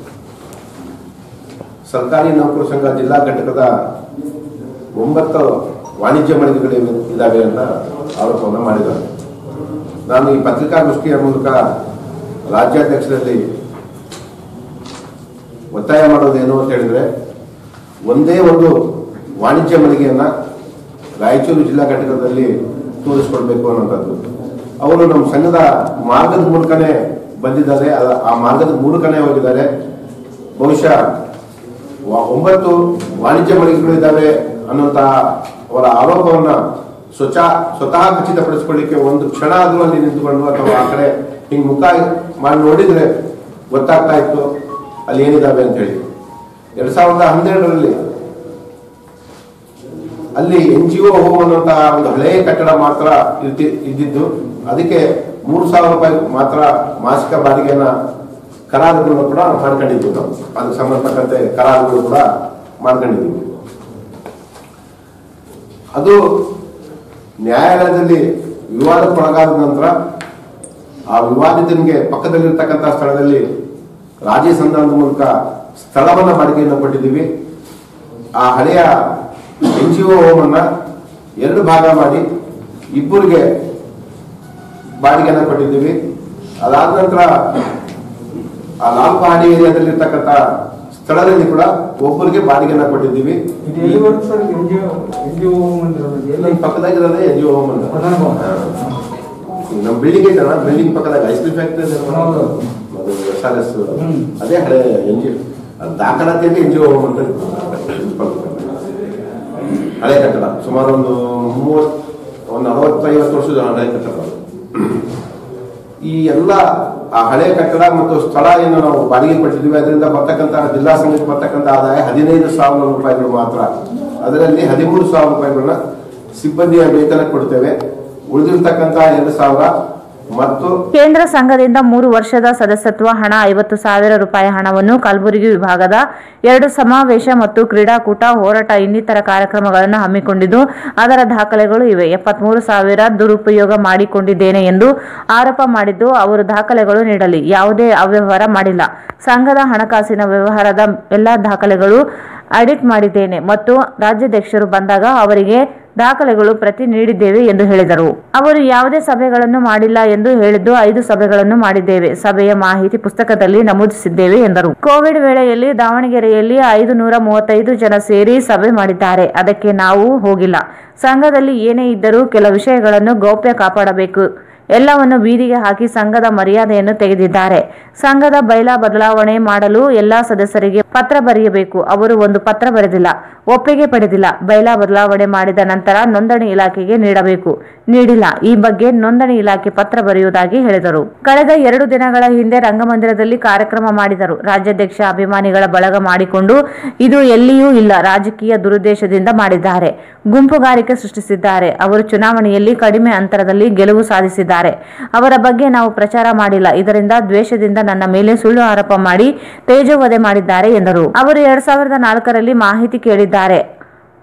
ಸರ್ಕಾರಿ ನೌಕರ ಸಂಘ ಜಿಲ್ಲಾ ಘಟಕದ ಒಂಬತ್ತು ವಾಣಿಜ್ಯ ಮಳಿಗೆಗಳು ಇದ್ದಾವೆ ಅಂತ ಆರೋಪವನ್ನು ಮಾಡಿದ್ದಾರೆ ನಾನು ಈ ಪತ್ರಿಕಾಗೋಷ್ಠಿಯ ಮೂಲಕ ರಾಜ್ಯಾಧ್ಯಕ್ಷರಲ್ಲಿ ಒತ್ತಾಯ ಮಾಡೋದೇನು ಅಂತ ಹೇಳಿದ್ರೆ ಒಂದೇ ಒಂದು ವಾಣಿಜ್ಯ ಮಳಿಗೆಯನ್ನ ರಾಯಚೂರು ಜಿಲ್ಲಾ ಘಟಕದಲ್ಲಿ ತೋರಿಸ್ಕೊಳ್ಬೇಕು ಅನ್ನೋಂಥದ್ದು ಅವರು ನಮ್ಮ ಸಂಘದ ಮಾರ್ಗದ ಮೂಲಕನೇ ಬಂದಿದ್ದಾರೆ ಅದ- ಆ ಮಾರ್ಗದ ಮೂಲಕನೇ ಹೋಗಿದ್ದಾರೆ ಬಹುಶಃ ವ- ಒಂಬತ್ತು ವಾಣಿಜ್ಯ ಮಳಿಗೆಗಳು ಇದ್ದಾವೆ ಅನ್ನುವಂತ ಅವರ ಆರೋಪವನ್ನ ಸ್ವಚ್ಛ ಸ್ವತಃ ಖಚಿತಪಡಿಸಿಕೊಳ್ಳಿಕ್ಕೆ ಒಂದು ಕ್ಷಣ ಆದ್ರೂ ಅಲ್ಲಿ ನಿಂತುಕೊಂಡು ಅಥವಾ ಆ ಕಡೆ ಹಿಂಗ್ ಮುಖ ಮಾಡಿ ನೋಡಿದ್ರೆ ಗೊತ್ತಾಗ್ತಾ ಇತ್ತು ಅಲ್ಲಿ ಏನಿದಾವೆ ಅಂತ ಹೇಳಿ ಎರಡ್ ಸಾವಿರದ ಹನ್ನೆರಡರಲ್ಲಿ ಅಲ್ಲಿ ಎನ್ ಜಿ ಒ ಹೋಮ್ ಅನ್ನುವಂತಹ ಒಂದು ಹಳೆಯ ಕಟ್ಟಡ ಮಾತ್ರ ಇರ್ತಿ- ಇದ್ದಿದ್ದು ಅದಕ್ಕೆ ಮೂರು ಸಾವಿರ ರೂಪಾಯಿ ಮಾತ್ರ ಮಾಸಿಕ ಬಾಡಿಗೆಯನ್ನ ಕರಾರುಗಳನ್ನು ಕೂಡ ಮಾಡ್ಕೊಂಡಿದ್ವಿ ನಾವು ಅದಕ್ಕೆ ಸಂಬಂಧಪಟ್ಟಂತೆ ಕರಾರುಗಳು ಕೂಡ ಮಾಡ್ಕೊಂಡಿದ್ದೀವಿ ಅದು ನ್ಯಾಯಾಲಯದಲ್ಲಿ ವಿವಾದಕ್ಕೊಳಗಾದ ನಂತರ ಆ ವಿವಾದಿತನಿಗೆ ಪಕ್ಕದಲ್ಲಿರ್ತಕ್ಕಂಥ ಸ್ಥಳದಲ್ಲಿ ರಾಜಿ ಸಂಧಾನದ ಮೂಲಕ ಸ್ಥಳವನ್ನ ಬಾಡಿಗೆಯನ್ನು ಕೊಟ್ಟಿದ್ದೀವಿ ಆ ಹಳೆಯ ಎನ್ ಜಿ ಒ ಹೋಮನ್ನ ಎರಡು ಭಾಗ ಮಾಡಿ ಇಬ್ಬರಿಗೆ ಬಾಡಿಗೆಯನ್ನು ಕೊಟ್ಟಿದ್ದೀವಿ ಅದಾದ ನಂತರ ಆ ಲಾಲ್ ಪಹಾಡಿ ಏರಿಯಾದಲ್ಲಿರ್ತಕ್ಕಂಥ ಸ್ಥಳದಲ್ಲಿ ಕೂಡ ಒಬ್ಬರಿಗೆ ಬಾಡಿಗೆಯನ್ನು ಕೊಟ್ಟಿದ್ದೀವಿ ಇದು ಎಲ್ಲಿ ಬರುತ್ತೆ sir N G O N G O ಮಂದಿರ ಇಲ್ಲಿ ಪಕ್ಕದಾಗಿರೋದೇ ಎನ್ ಜಿ ಒ ಹೋಮ್ ಅಂತ ನಮ್ಮ ಬಿಲ್ಡಿಂಗ್ ಐತಲ್ಲ ಬಿಲ್ಡಿಂಗ್ ಪಕ್ಕದಾಗ ಐಸ್ ಕ್ರೀಮ್ ಫ್ಯಾಕ್ಟರಿ ಹೌದು. ಎಸ್ ಆರ್ ಎಸ್ ಹ್ಮ್. ಅದೇ ಹಳೆ ಎನ್ ಜಿ ದಾಖಲಾತಿಯಲ್ಲಿ ಎನ್ ಜಿ ಒ ಹೋಮ್ ಅಂತ ಹಳೆ ಕಟ್ಟಡ ಸುಮಾರು ಒಂದು ಮೂವತ್ ಒಂದು ನಲವತ್ತೈವತ್ತು ವರ್ಷದ ಹಳೆ ಕಟ್ಟಡ ಅದು. ಈ ಎಲ್ಲ ಆ ಹಳೆ ಕಟ್ಟಡ ಮತ್ತು ಸ್ಥಳ ಏನು ನಾವು ಬಾಡಿಗೆ ಕೊಟ್ಟಿದ್ದೀವಿ ಅದರಿಂದ ಬರ್ತಕ್ಕಂಥ ಜಿಲ್ಲಾ ಸಂಘಕ್ಕೆ ಬರ್ತಕ್ಕಂಥ ಆದಾಯ ಹದಿನೈದು ಸಾವಿರ ರೂಪಾಯಿಗಳು ಮಾತ್ರ ಅದರಲ್ಲಿ ಹದಿಮೂರು ಸಾವಿರ ರೂಪಾಯಿಗಳನ್ನ ಸಿಬ್ಬಂದಿಯ ವೇತನ ಕೊಡ್ತೇವೆ ಉಳಿದಿರ್ತಕ್ಕಂಥ ಎರಡು ಸಾವಿರ ಮತ್ತು ಕೇಂದ್ರ ಸಂಘದಿಂದ ಮೂರು ವರ್ಷದ ಸದಸ್ಯತ್ವ ಹಣ ಐವತ್ತು ಸಾವಿರ ರೂಪಾಯಿ ಹಣವನ್ನು ಕಲಬುರಗಿ ವಿಭಾಗದ ಎರಡು ಸಮಾವೇಶ ಮತ್ತು ಕ್ರೀಡಾಕೂಟ ಹೋರಾಟ ಇನ್ನಿತರ ಕಾರ್ಯಕ್ರಮಗಳನ್ನು ಹಮ್ಮಿಕೊಂಡಿದ್ದು ಅದರ ದಾಖಲೆಗಳು ಇವೆ ಎಪ್ಪತ್ಮೂರು ಸಾವಿರ ದುರುಪಯೋಗ ಮಾಡಿಕೊಂಡಿದ್ದೇನೆ ಎಂದು ಆರೋಪ ಮಾಡಿದ್ದು ಅವರು ದಾಖಲೆಗಳು ನೀಡಲಿ ಯಾವುದೇ ಅವ್ಯವಹಾರ ಮಾಡಿಲ್ಲ ಸಂಘದ ಹಣಕಾಸಿನ ವ್ಯವಹಾರದ ಎಲ್ಲಾ ದಾಖಲೆಗಳು ಆಡಿಟ್ ಮಾಡಿದ್ದೇನೆ ಮತ್ತು ರಾಜ್ಯಾಧ್ಯಕ್ಷರು ಬಂದಾಗ ಅವರಿಗೆ ದಾಖಲೆಗಳು ಪ್ರತಿ ನೀಡಿದ್ದೇವೆ ಎಂದು ಹೇಳಿದರು ಅವರು ಯಾವುದೇ ಸಭೆಗಳನ್ನು ಮಾಡಿಲ್ಲ ಎಂದು ಹೇಳಿದ್ದು ಐದು ಸಭೆಗಳನ್ನು ಮಾಡಿದ್ದೇವೆ ಸಭೆಯ ಮಾಹಿತಿ ಪುಸ್ತಕದಲ್ಲಿ ನಮೂದಿಸಿದ್ದೇವೆ ಎಂದರು ಕೋವಿಡ್ ವೇಳೆಯಲ್ಲಿ ದಾವಣಗೆರೆಯಲ್ಲಿ ಐದು ನೂರ ಮೂವತ್ತೈದು ಜನ ಸೇರಿ ಸಭೆ ಮಾಡಿದ್ದಾರೆ ಅದಕ್ಕೆ ನಾವು ಹೋಗಿಲ್ಲ ಸಂಘದಲ್ಲಿ ಏನೇ ಇದ್ದರೂ ಕೆಲ ವಿಷಯಗಳನ್ನು ಗೌಪ್ಯ ಕಾಪಾಡಬೇಕು ಎಲ್ಲವನ್ನು ಬೀದಿಗೆ ಹಾಕಿ ಸಂಘದ ಮರ್ಯಾದೆಯನ್ನು ತೆಗೆದಿದ್ದಾರೆ ಸಂಘದ ಬೈಲಾ ಬದಲಾವಣೆ ಮಾಡಲು ಎಲ್ಲಾ ಸದಸ್ಯರಿಗೆ ಪತ್ರ ಬರೆಯಬೇಕು ಅವರು ಒಂದು ಪತ್ರ ಬರೆದಿಲ್ಲ ಒಪ್ಪಿಗೆ ಪಡೆದಿಲ್ಲ ಬೈಲಾ ಬದಲಾವಣೆ ಮಾಡಿದ ನಂತರ ನೋಂದಣಿ ಇಲಾಖೆಗೆ ನೀಡಬೇಕು ನೀಡಿಲ್ಲ ಈ ಬಗ್ಗೆ ನೋಂದಣಿ ಇಲಾಖೆ ಪತ್ರ ಬರೆಯುವುದಾಗಿ ಹೇಳಿದರು ಕಳೆದ ಎರಡು ದಿನಗಳ ಹಿಂದೆ ರಂಗಮಂದಿರದಲ್ಲಿ ಕಾರ್ಯಕ್ರಮ ಮಾಡಿದರು ರಾಜ್ಯಾಧ್ಯಕ್ಷ ಅಭಿಮಾನಿಗಳ ಬಳಗ ಮಾಡಿಕೊಂಡು ಇದು ಎಲ್ಲಿಯೂ ಇಲ್ಲ ರಾಜಕೀಯ ದುರುದ್ದೇಶದಿಂದ ಮಾಡಿದ್ದಾರೆ ಗುಂಪುಗಾರಿಕೆ ಸೃಷ್ಟಿಸಿದ್ದಾರೆ ಅವರು ಚುನಾವಣೆಯಲ್ಲಿ ಕಡಿಮೆ ಅಂತರದಲ್ಲಿ ಗೆಲುವು ಸಾಧಿಸಿದ್ದಾರೆ ಅವರ ಬಗ್ಗೆ ನಾವು ಪ್ರಚಾರ ಮಾಡಿಲ್ಲ ಇದರಿಂದ ದ್ವೇಷದಿಂದ ನನ್ನ ಮೇಲೆ ಸುಳ್ಳು ಆರೋಪ ಮಾಡಿ ತೇಜೋವಧೆ ಮಾಡಿದ್ದಾರೆ ಎಂದರು ಅವರು ಎರಡ್ ಸಾವಿರದ ನಾಲ್ಕರಲ್ಲಿ ಮಾಹಿತಿ ಕೇಳಿದ್ದಾರೆ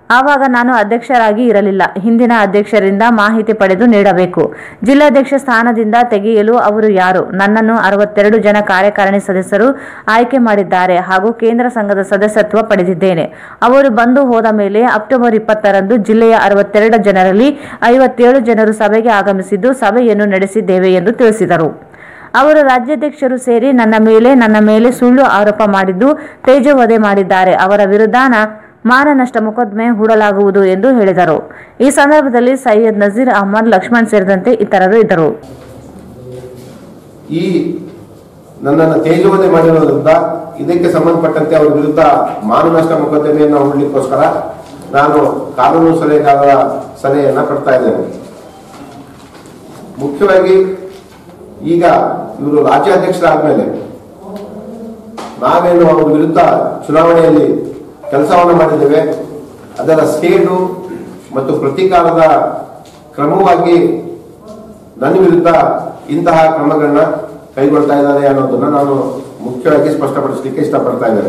ಆವಾಗ ನಾನು ಅಧ್ಯಕ್ಷರಾಗಿ ಇರಲಿಲ್ಲ ಹಿಂದಿನ ಅಧ್ಯಕ್ಷರಿಂದ ಮಾಹಿತಿ ಪಡೆದು ನೀಡಬೇಕು ಜಿಲ್ಲಾಧ್ಯಕ್ಷ ಸ್ಥಾನದಿಂದ ತೆಗೆಯಲು ಅವರು ಯಾರು ನನ್ನನ್ನು ಅರವತ್ತೆರಡು ಜನ ಕಾರ್ಯಕಾರಿಣಿ ಸದಸ್ಯರು ಆಯ್ಕೆ ಮಾಡಿದ್ದಾರೆ ಹಾಗೂ ಕೇಂದ್ರ ಸಂಘದ ಸದಸ್ಯತ್ವ ಪಡೆದಿದ್ದೇನೆ ಅವರು ಬಂದು ಹೋದ ಮೇಲೆ ಅಕ್ಟೋಬರ್ ಇಪ್ಪತ್ತರಂದು ಜಿಲ್ಲೆಯ ಅರವತ್ತೆರಡು ಜನರಲ್ಲಿ ಐವತ್ತೇಳು ಜನರು ಸಭೆಗೆ ಆಗಮಿಸಿದ್ದು ಸಭೆಯನ್ನು ನಡೆಸಿದ್ದೇವೆ ಎಂದು ತಿಳಿಸಿದರು ಅವರು ರಾಜ್ಯಾಧ್ಯಕ್ಷರು ಸೇರಿ ನನ್ನ ಮೇಲೆ ನನ್ನ ಮೇಲೆ ಸುಳ್ಳು ಆರೋಪ ಮಾಡಿದ್ದು ತೇಜೋವಧೆ ಮಾಡಿದ್ದಾರೆ ಅವರ ವಿರುದ್ಧ ನ- ಮಾನನಷ್ಟ ಮೊಕದ್ದಮೆ ಹೂಡಲಾಗುವುದು ಎಂದು ಹೇಳಿದರು ಈ ಸಂದರ್ಭದಲ್ಲಿ ಸೈಯದ್ ನಜೀರ್ ಅಹಮದ್ ಲಕ್ಷ್ಮಣ್ ಸೇರಿದಂತೆ ಇತರರು ಇದ್ದರು ಈ ನನ್ನನ್ನು ತೇಜೋವಧೆ ಮಾಡಿರೋದ್ರಿಂದ ಇದಕ್ಕೆ ಸಂಬಂಧಪಟ್ಟಂತೆ ಅವರ ವಿರುದ್ಧ ಮಾನನಷ್ಟ ಮೊಕದ್ದಮೆಯನ್ನು ಹೂಡಲಿಕ್ಕೋಸ್ಕರ ನಾನು ಕಾನೂನು ಸಲಹೆಗಾರರ ಸಲಹೆಯನ್ನ ಪಡ್ತಾ ಇದ್ದೇನೆ ಮುಖ್ಯವಾಗಿ ಈಗ ಇವರು ರಾಜ್ಯಾಧ್ಯಕ್ಷರಾದ್ಮೇಲೆ ನಾವೇನು ಅವರ ವಿರುದ್ಧ ಚುನಾವಣೆಯಲ್ಲಿ ಕೆಲಸವನ್ನು ಮಾಡಿದ್ದೇವೆ ಅದರ ಸೇಡು ಮತ್ತು ಪ್ರತೀಕಾರದ ಕ್ರಮವಾಗಿ ನನ್ನ ವಿರುದ್ಧ ಇಂತಹ ಕ್ರಮಗಳನ್ನ ಕೈಗೊಳ್ತಾ ಇದ್ದಾರೆ ಅನ್ನೋದನ್ನ ನಾನು ಮುಖ್ಯವಾಗಿ ಸ್ಪಷ್ಟಪಡಿಸಲಿಕ್ಕೆ ಇಷ್ಟಪಡ್ತಾ ಇದ್ದೇನೆ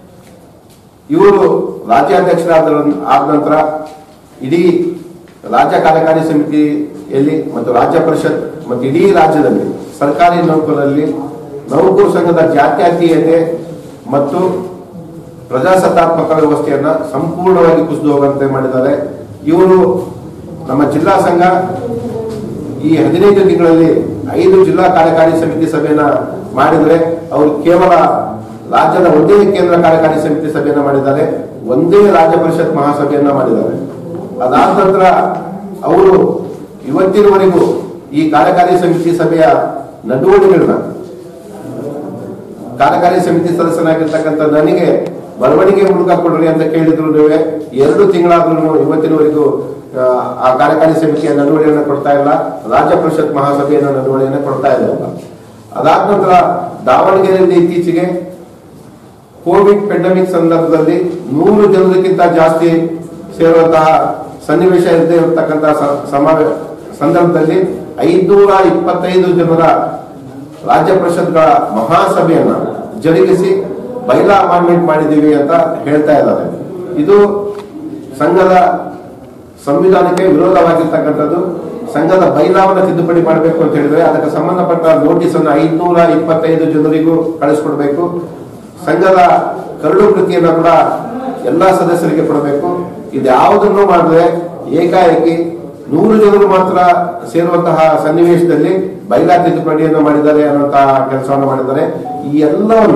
ಇವರು ರಾಜ್ಯಾಧ್ಯಕ್ಷರಾದ ಆದ ನಂತರ ಇಡೀ ರಾಜ್ಯ ಕಾರ್ಯಕಾರಿ ಸಮಿತಿಯಲ್ಲಿ ಮತ್ತು ರಾಜ್ಯ ಪರಿಷತ್ ಮತ್ತು ಇಡೀ ರಾಜ್ಯದಲ್ಲಿ ಸರ್ಕಾರಿ ನೌಕರರಲ್ಲಿ ನೌಕರ ಸಂಘದ ಜಾತ್ಯತೀಯತೆ ಮತ್ತು ಪ್ರಜಾಸತ್ತಾತ್ಮಕ ವ್ಯವಸ್ಥೆಯನ್ನ ಸಂಪೂರ್ಣವಾಗಿ ಕುಸಿದು ಹೋಗುವಂತೆ ಮಾಡಿದ್ದಾರೆ ಇವರು ನಮ್ಮ ಜಿಲ್ಲಾ ಸಂಘ ಈ ಹದಿನೈದು ತಿಂಗಳಲ್ಲಿ ಐದು ಜಿಲ್ಲಾ ಕಾರ್ಯಕಾರಿ ಸಮಿತಿ ಸಭೆಯನ್ನ ಮಾಡಿದರೆ ಅವರು ಕೇವಲ ರಾಜ್ಯದ ಒಂದೇ ಕೇಂದ್ರ ಕಾರ್ಯಕಾರಿ ಸಮಿತಿ ಸಭೆಯನ್ನ ಮಾಡಿದ್ದಾರೆ ಒಂದೇ ರಾಜ್ಯ ಪರಿಷತ್ ಮಹಾಸಭೆಯನ್ನ ಮಾಡಿದ್ದಾರೆ ಅದಾದ ನಂತರ ಅವರು ಇವತ್ತಿನವರೆಗೂ ಈ ಕಾರ್ಯಕಾರಿ ಸಮಿತಿ ಸಭೆಯ ನಡವಳಿಕೆಗಳನ್ನ ಕಾರ್ಯಕಾರಿ ಸಮಿತಿ ಸದಸ್ಯನಾಗಿರ್ತಕ್ಕಂಥ ನನಗೆ ಬರವಣಿಗೆ ಮೂಲಕ ಕೊಡ್ರಿ ಅಂತ ಕೇಳಿದ್ರು ನೀವೇ ಎರಡು ತಿಂಗಳಾದ್ರೂ ಇವತ್ತಿನವರೆಗೂ ಆ, ಆ ಕಾರ್ಯಕಾರಿ ಸಮಿತಿಯ ನಡವಳಿಕೆಯನ್ನು ಕೊಡ್ತಾ ಇಲ್ಲ ರಾಜ್ಯ ಪರಿಷತ್ ಮಹಾಸಭೆಯ ನಡವಳಿಕೆಯನ್ನು ಕೊಡ್ತಾ ಇಲ್ಲ ಅದಾದ ನಂತರ ದಾವಣಗೆರೆಯಲ್ಲಿ ಇತ್ತೀಚೆಗೆ ಕೋವಿಡ್ ಪೆಂಡಮಿಕ್ ಸಂದರ್ಭದಲ್ಲಿ ನೂರು ಜನರಿಗಿಂತ ಜಾಸ್ತಿ ಸೇರುವಂತಹ ಸನ್ನಿವೇಶ ಇರದೇ ಇರತಕ್ಕಂತಹ ಸ- ಸಮಾವೇಶ ಸಂದರ್ಭದಲ್ಲಿ ಐನೂರ ಇಪ್ಪತ್ತೈದು ಜನರ ರಾಜ್ಯ ಪರಿಷತ್ಗಳ ಮಹಾಸಭೆಯನ್ನ ಜರುಗಿಸಿ ಬೈಲಾ ಅಪಾಯಿಂಟ್ಮೆಂಟ್ ಮಾಡಿದ್ದೀವಿ ಅಂತ ಹೇಳ್ತಾ ಇದ್ದಾರೆ ಇದು ಸಂಘದ ಸಂವಿಧಾನಕ್ಕೆ ವಿರೋಧವಾಗಿರ್ತಕ್ಕಂಥದ್ದು ಸಂಘದ ಬೈಲಾವನ್ನು ತಿದ್ದುಪಡಿ ಮಾಡಬೇಕು ಅಂತ ಹೇಳಿದ್ರೆ ಅದಕ್ಕೆ ಸಂಬಂಧಪಟ್ಟ ನೋಟಿಸ್ ಅನ್ನು ಐನೂರ ಇಪ್ಪತ್ತೈದು ಜನರಿಗೂ ಕಳಿಸ್ಕೊಡ್ಬೇಕು ಸಂಘದ ಕರಡು ಕೃತಿಯನ್ನ ಕೂಡ ಎಲ್ಲಾ ಸದಸ್ಯರಿಗೆ ಕೊಡಬೇಕು ಇದ್ಯಾವುದನ್ನು ಮಾಡಿದ್ರೆ ಏಕಾಏಕಿ ನೂರು ಜನರು ಮಾತ್ರ ಸೇರುವಂತಹ ಸನ್ನಿವೇಶದಲ್ಲಿ ಬೈಲಾ ತಿದ್ದುಪಡಿಯನ್ನು ಮಾಡಿದ್ದಾರೆ ಅನ್ನುವಂತಹ ಕೆಲಸವನ್ನು ಮಾಡಿದ್ದಾರೆ ಈ ಎಲ್ಲವನ್ನ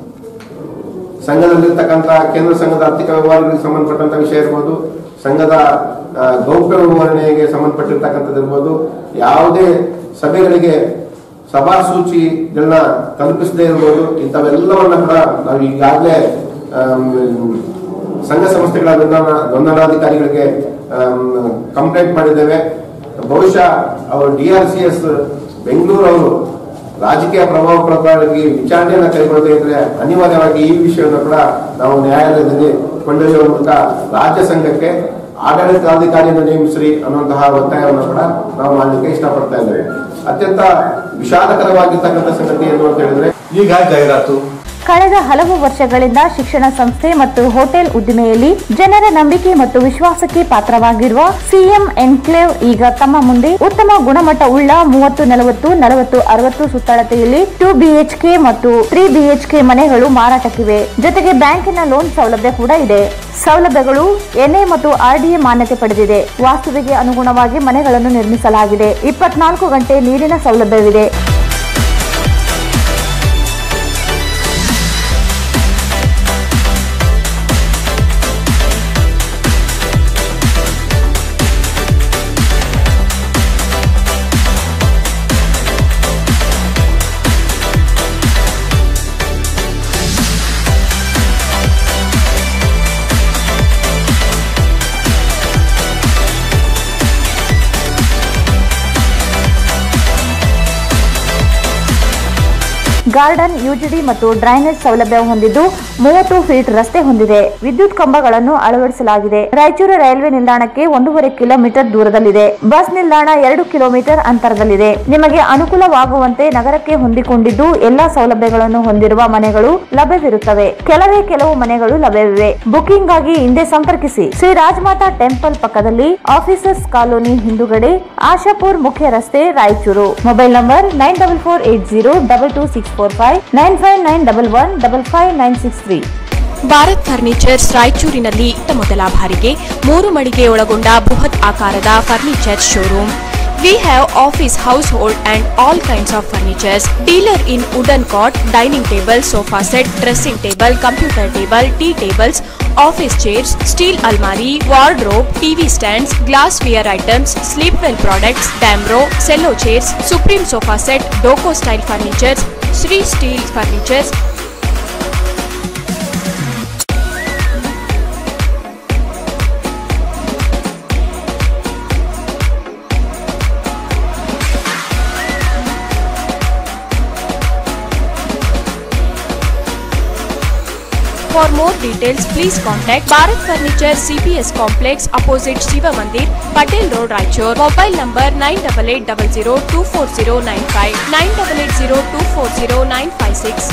ಸಂಘದಲ್ಲಿರ್ತಕ್ಕಂಥ ಕೇಂದ್ರ ಸಂಘದ ಆರ್ಥಿಕ ವ್ಯವಹಾರಗಳಿಗೆ ಸಂಬಂಧಪಟ್ಟಂತ ವಿಷಯ ಇರ್ಬೋದು ಸಂಘದ ಆ, ಗೌಪ್ಯ ವಿವರಣೆಗೆ ಸಂಬಂಧಪಟ್ಟಿರ್ತಕ್ಕಂಥದ್ದು ಇರ್ಬೋದು ಯಾವುದೇ ಸಭೆಗಳಿಗೆ ಸಭಾ ಸೂಚಿಗಳನ್ನ ತಲುಪಿಸದೇ ಇರ್ಬೋದು ಇಂಥವೆಲ್ಲವನ್ನ ಕೂಡ ನಾವು ಈಗಾಗಲೇ ಆಮ್, ಸಂಘ ಸಂಸ್ಥೆಗಳ ನೋಂದಣ ನೋಂದಣಾಧಿಕಾರಿಗಳಿಗೆ ಕಂಪ್ಲೇಂಟ್ ಮಾಡಿದ್ದೇವೆ ಬಹುಶಃ ಅವರು D R C S Bengaluru ಅವರು ರಾಜಕೀಯ ಪ್ರಭಾವ ಪ್ರಕಾರವಾಗಿ ವಿಚಾರಣೆಯನ್ನ ಕೈಗೊಳ್ಳದೇ ಇದ್ರೆ ಅನಿವಾರ್ಯವಾಗಿ ಈ ವಿಷಯವನ್ನು ಕೂಡ ನಾವು ನ್ಯಾಯಾಲಯದಲ್ಲಿ ಕೊಂಡೊಯ್ಯುವ ಮೂಲಕ ರಾಜ್ಯ ಸಂಘಕ್ಕೆ ಆಡಳಿತಾಧಿಕಾರಿಯನ್ನು ನೇಮಿಸ್ರಿ ಅನ್ನುವಂತಹ ಒತ್ತಾಯವನ್ನು ಕೂಡ ನಾವು ಮಾಡಲಿಕ್ಕೆ ಇಷ್ಟಪಡ್ತಾ ಇದ್ದೇವೆ ಅತ್ಯಂತ ವಿಷಾದಕರವಾಗಿರ್ತಕ್ಕಂಥ ಸಂಗತಿ ಏನು ಅಂತ ಹೇಳಿದ್ರೆ ಈಗ ಜಾಹೀರಾತು ಕಳೆದ ಹಲವು ವರ್ಷಗಳಿಂದ ಶಿಕ್ಷಣ ಸಂಸ್ಥೆ ಮತ್ತು ಹೋಟೆಲ್ ಉದ್ದಿಮೆಯಲ್ಲಿ ಜನರ ನಂಬಿಕೆ ಮತ್ತು ವಿಶ್ವಾಸಕ್ಕೆ ಪಾತ್ರವಾಗಿರುವ ಸಿಎಂ ಎನ್ಕ್ಲೇವ್ ಈಗ ತಮ್ಮ ಮುಂದೆ ಉತ್ತಮ ಗುಣಮಟ್ಟ ಉಳ್ಳ ಮೂವತ್ತು ನಲವತ್ತು ನಲವತ್ತು ಅರವತ್ತು ಸುತ್ತಳತೆಯಲ್ಲಿ ಟೂ ಬಿಎಚ್ಕೆ ಮತ್ತು ತ್ರೀ ಬಿಎಚ್ಕೆ ಮನೆಗಳು ಮಾರಾಟಕ್ಕಿವೆ ಜೊತೆಗೆ ಬ್ಯಾಂಕಿನ ಲೋನ್ ಸೌಲಭ್ಯ ಕೂಡ ಇದೆ ಸೌಲಭ್ಯಗಳು ಎನ್ಎ ಮತ್ತು ಆರ್ಡಿಎ ಮಾನ್ಯತೆ ಪಡೆದಿದೆ ವಾಸ್ತುವಿಗೆ ಅನುಗುಣವಾಗಿ ಮನೆಗಳನ್ನು ನಿರ್ಮಿಸಲಾಗಿದೆ ಇಪ್ಪತ್ನಾಲ್ಕು ಗಂಟೆ ನೀರಿನ ಸೌಲಭ್ಯವಿದೆ ಗಾರ್ಡನ್ ಯುಜಿಡಿ ಮತ್ತು ಡ್ರೈನೇಜ್ ಸೌಲಭ್ಯ ಹೊಂದಿದ್ದು ಮೂವತ್ತು ಫೀಟ್ ರಸ್ತೆ ಹೊಂದಿದೆ ವಿದ್ಯುತ್ ಕಂಬಗಳನ್ನು ಅಳವಡಿಸಲಾಗಿದೆ ರಾಯಚೂರು ರೈಲ್ವೆ ನಿಲ್ದಾಣಕ್ಕೆ ಒಂದೂವರೆ ಕಿಲೋಮೀಟರ್ ದೂರದಲ್ಲಿದೆ ಬಸ್ ನಿಲ್ದಾಣ ಎರಡು ಕಿಲೋಮೀಟರ್ ಅಂತರದಲ್ಲಿದೆ ನಿಮಗೆ ಅನುಕೂಲವಾಗುವಂತೆ ನಗರಕ್ಕೆ ಹೊಂದಿಕೊಂಡಿದ್ದು ಎಲ್ಲಾ ಸೌಲಭ್ಯಗಳನ್ನು ಹೊಂದಿರುವ ಮನೆಗಳು ಲಭ್ಯವಿರುತ್ತವೆ ಕೆಲವೇ ಕೆಲವು ಮನೆಗಳು ಲಭ್ಯವಿವೆ ಬುಕಿಂಗ್ ಆಗಿ ಹಿಂದೆ ಸಂಪರ್ಕಿಸಿ ಶ್ರೀ ರಾಜಮಾತಾ ಟೆಂಪಲ್ ಪಕ್ಕದಲ್ಲಿ ಆಫೀಸರ್ಸ್ ಕಾಲೋನಿ ಹಿಂದುಗಡೆ ಆಶಾಪುರ್ ಮುಖ್ಯ ರಸ್ತೆ Raichur mobile number nine double four eight zero double two six four five nine five nine double one double five nine six three Bharat furnitures ರಾಯಚೂರಿನಲ್ಲಿ ಇತ್ತ ಮೊದಲ ಬಾರಿಗೆ ಮೂರು ಮಳಿಗೆ ಒಳಗೊಂಡ ಬೃಹತ್ ಆಕಾರದ furniture showroom we have office household and all kinds of furnitures dealer in wooden cot dining table sofa set dressing table computer table tea tables office chairs steel ಅಲ್ಮಾರಿ wardrobe TV stands glassware items Sleepwell products Damro Cello chairs Supreme sofa set ಡೋಕೋ style furnitures Shri steel furnitures For more details, please contact Bharat Furniture CPS Complex opposite Shiva Mandir, Patel Road, Raichur. Mobile number 9880240959, 9880240956,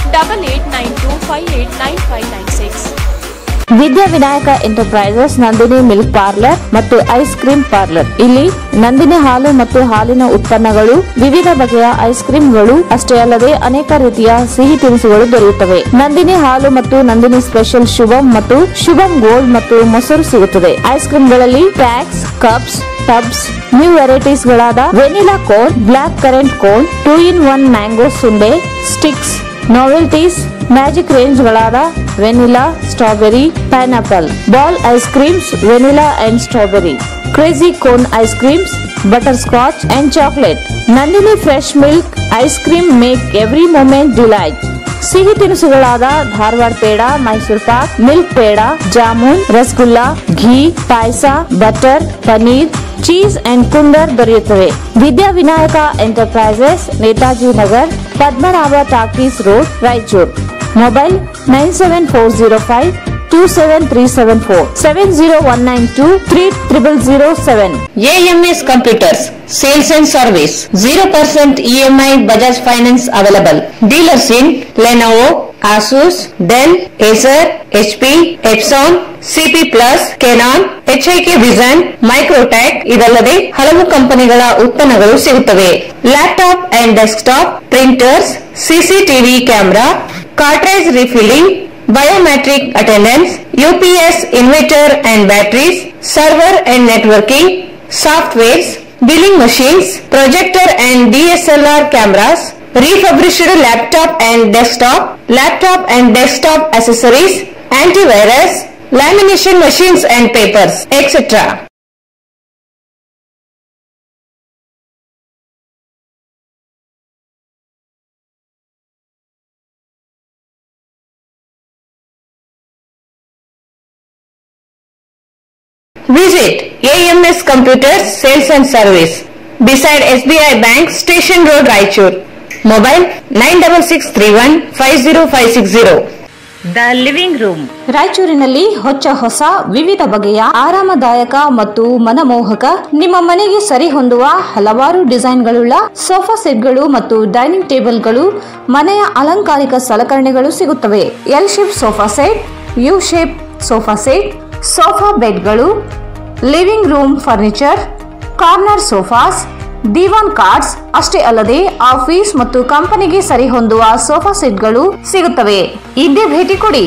8892589596. Vidya Vinayaka enterprises Nandini milk parlour ಮತ್ತು ice cream parlour ಇಲ್ಲಿ ನಂದಿನಿ ಹಾಲು ಮತ್ತು ಹಾಲಿನ ಉತ್ಪನ್ನಗಳು ವಿವಿಧ ಬಗೆಯ ice ಕ್ರೀಮ್ಗಳು ಅಷ್ಟೇ ಅಲ್ಲದೆ ಅನೇಕ ರೀತಿಯ ಸಿಹಿ ತಿನಿಸುಗಳು ದೊರೆಯುತ್ತವೆ ನಂದಿನಿ ಹಾಲು ಮತ್ತು ನಂದಿನಿ ಸ್ಪೆಷಲ್ ಶುಭಂ ಮತ್ತು ಶುಭಂ ಗೋಲ್ಡ್ ಮತ್ತು ಮೊಸರು ಸಿಗುತ್ತದೆ ಐಸ್ ಕ್ರೀಮ್ಗಳಲ್ಲಿ packs cups tubs new varieties ಗಳಾದ vanilla cone blackcurrant cone two in one mango sundae sticks novelties magic range ಗಳಾದ vanilla strawberry pineapple ball ice creams vanilla and strawberry crazy cone ice creams butterscotch and chocolate Nandini fresh milk ice cream make every moment delight ಸಿಹಿ ತಿನಿಸುಗಳಾದ Dharwad peda Mysore pak milk peda jamun rasgulla ghee payasa butter paneer cheese and Kundar ದೊರೆಯುತ್ತವೆ Vidya Vinayaka enterprises Netaji Nagar Padmanabha talkies road Raichur mobile nine seven four zero five two seven three seven four seven zero one nine two three triple zero seven AMS Computers, Sales and Service, 0% EMI Bajaj Finance available. Dealers in Lenovo, Asus, Dell, Acer, HP, Epson, CP Plus, Canon, HIK Vision, Microtech ಇದಲ್ಲದೆ ಹಲವು ಕಂಪನಿಗಳ ಉತ್ಪನ್ನಗಳು ಸಿಗುತ್ತವೆ laptop and desktop printers CCTV camera cartridge refilling biometric attendance, UPS inverter and batteries, server and networking, softwares, billing machines, projector and DSLR cameras, refurbished laptop and desktop, laptop and desktop accessories, antivirus, lamination machines and papers, etc. Visit AMS Computers Sales and Service beside SBI Bank Station Road Raichur. Mobile 9663150560. The Living Room. ರಾಯಚೂರಿನಲ್ಲಿ ಹೊಚ್ಚ ಹೊಸ ವಿವಿಧ ಬಗೆಯ ಆರಾಮದಾಯಕ ಮತ್ತು ಮನಮೋಹಕ ನಿಮ್ಮ ಮನೆಗೆ ಸರಿ ಹೊಂದುವ ಹಲವಾರು ಡಿಸೈನ್ಗಳುಳ್ಳ ಸೋಫಾ ಸೆಟ್ಗಳು ಮತ್ತು ಡೈನಿಂಗ್ ಟೇಬಲ್ಗಳು ಮನೆಯ ಅಲಂಕಾರಿಕ ಸಲಕರಣೆಗಳು ಸಿಗುತ್ತವೆ L shape sofa set U shape sofa set sofa ಬೆಡ್ಗಳು living room furniture corner sofas divan cots ಅಷ್ಟೇ ಅಲ್ಲದೆ ಆಫೀಸ್ ಮತ್ತು ಕಂಪನಿಗೆ ಸರಿ ಹೊಂದುವ ಸೋಫಾ ಸೆಟ್ಗಳು ಸಿಗುತ್ತವೆ ಇದ್ದೇ ಭೇಟಿ ಕೊಡಿ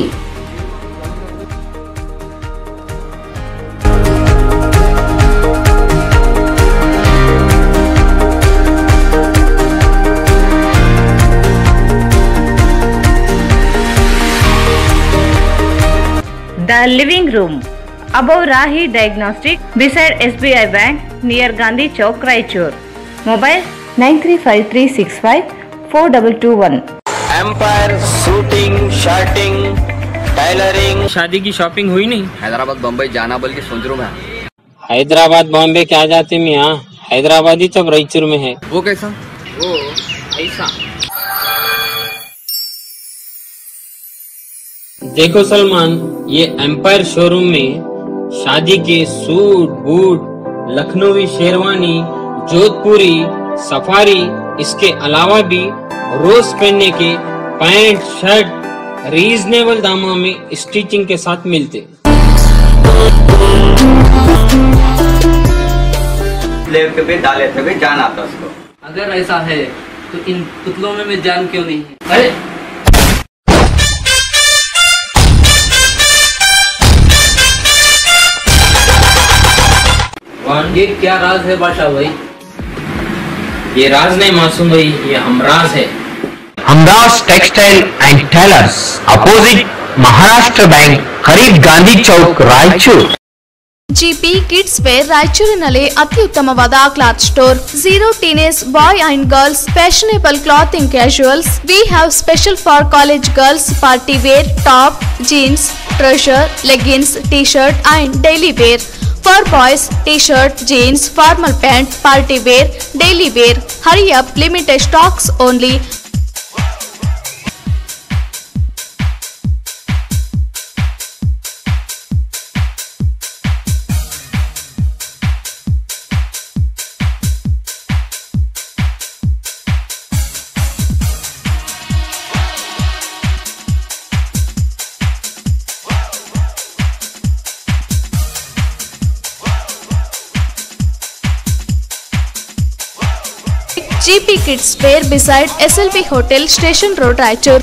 The Living Room. Above Rahi Diagnostic beside SBI Bank near Gandhi Chowk, Raichur. Mobile 9353654221. Empire shooting shirting tailoring शादी की शॉपिंग हुई नहीं हैदराबाद बम्बई जाना बल्कि सोच रहा हूँ मैं हैदराबाद बॉम्बे क्या जाते मियाँ हैदराबाद ही सब रायचूर में है वो कैसा वो ऐसा देखो सलमान ये एम्पायर शोरूम में शादी के suit boot Lakhnavi sherwani Jodhpuri safari इसके अलावा भी रोज पहनने के पैंट शर्ट रीजनेबल दामों में स्टिचिंग के साथ मिलते लेते हुए डालेते हुए जान आता उसको अगर ऐसा है तो इन पुतलों में मैं जान क्यों नहीं है अरे ये क्या राज है बादशाह भाई ये राज नहीं मासूम भाई ये हमराज है Hamdas textile and tailors opposite Maharashtra bank खरीद Gandhi Chowk Raichur GP kids wear ರಾಯಚೂರಿನಲ್ಲಿ ಅತ್ಯುತ್ತಮವಾದ cloth store zero teenage boy and girls fashionable clothing casuals we have special for college girls party wear top jeans trouser leggings T shirt and daily wear for boys T shirt jeans formal pant party wear daily wear hurry up limited stocks only GP kids wear beside SLV hotel station road Raichur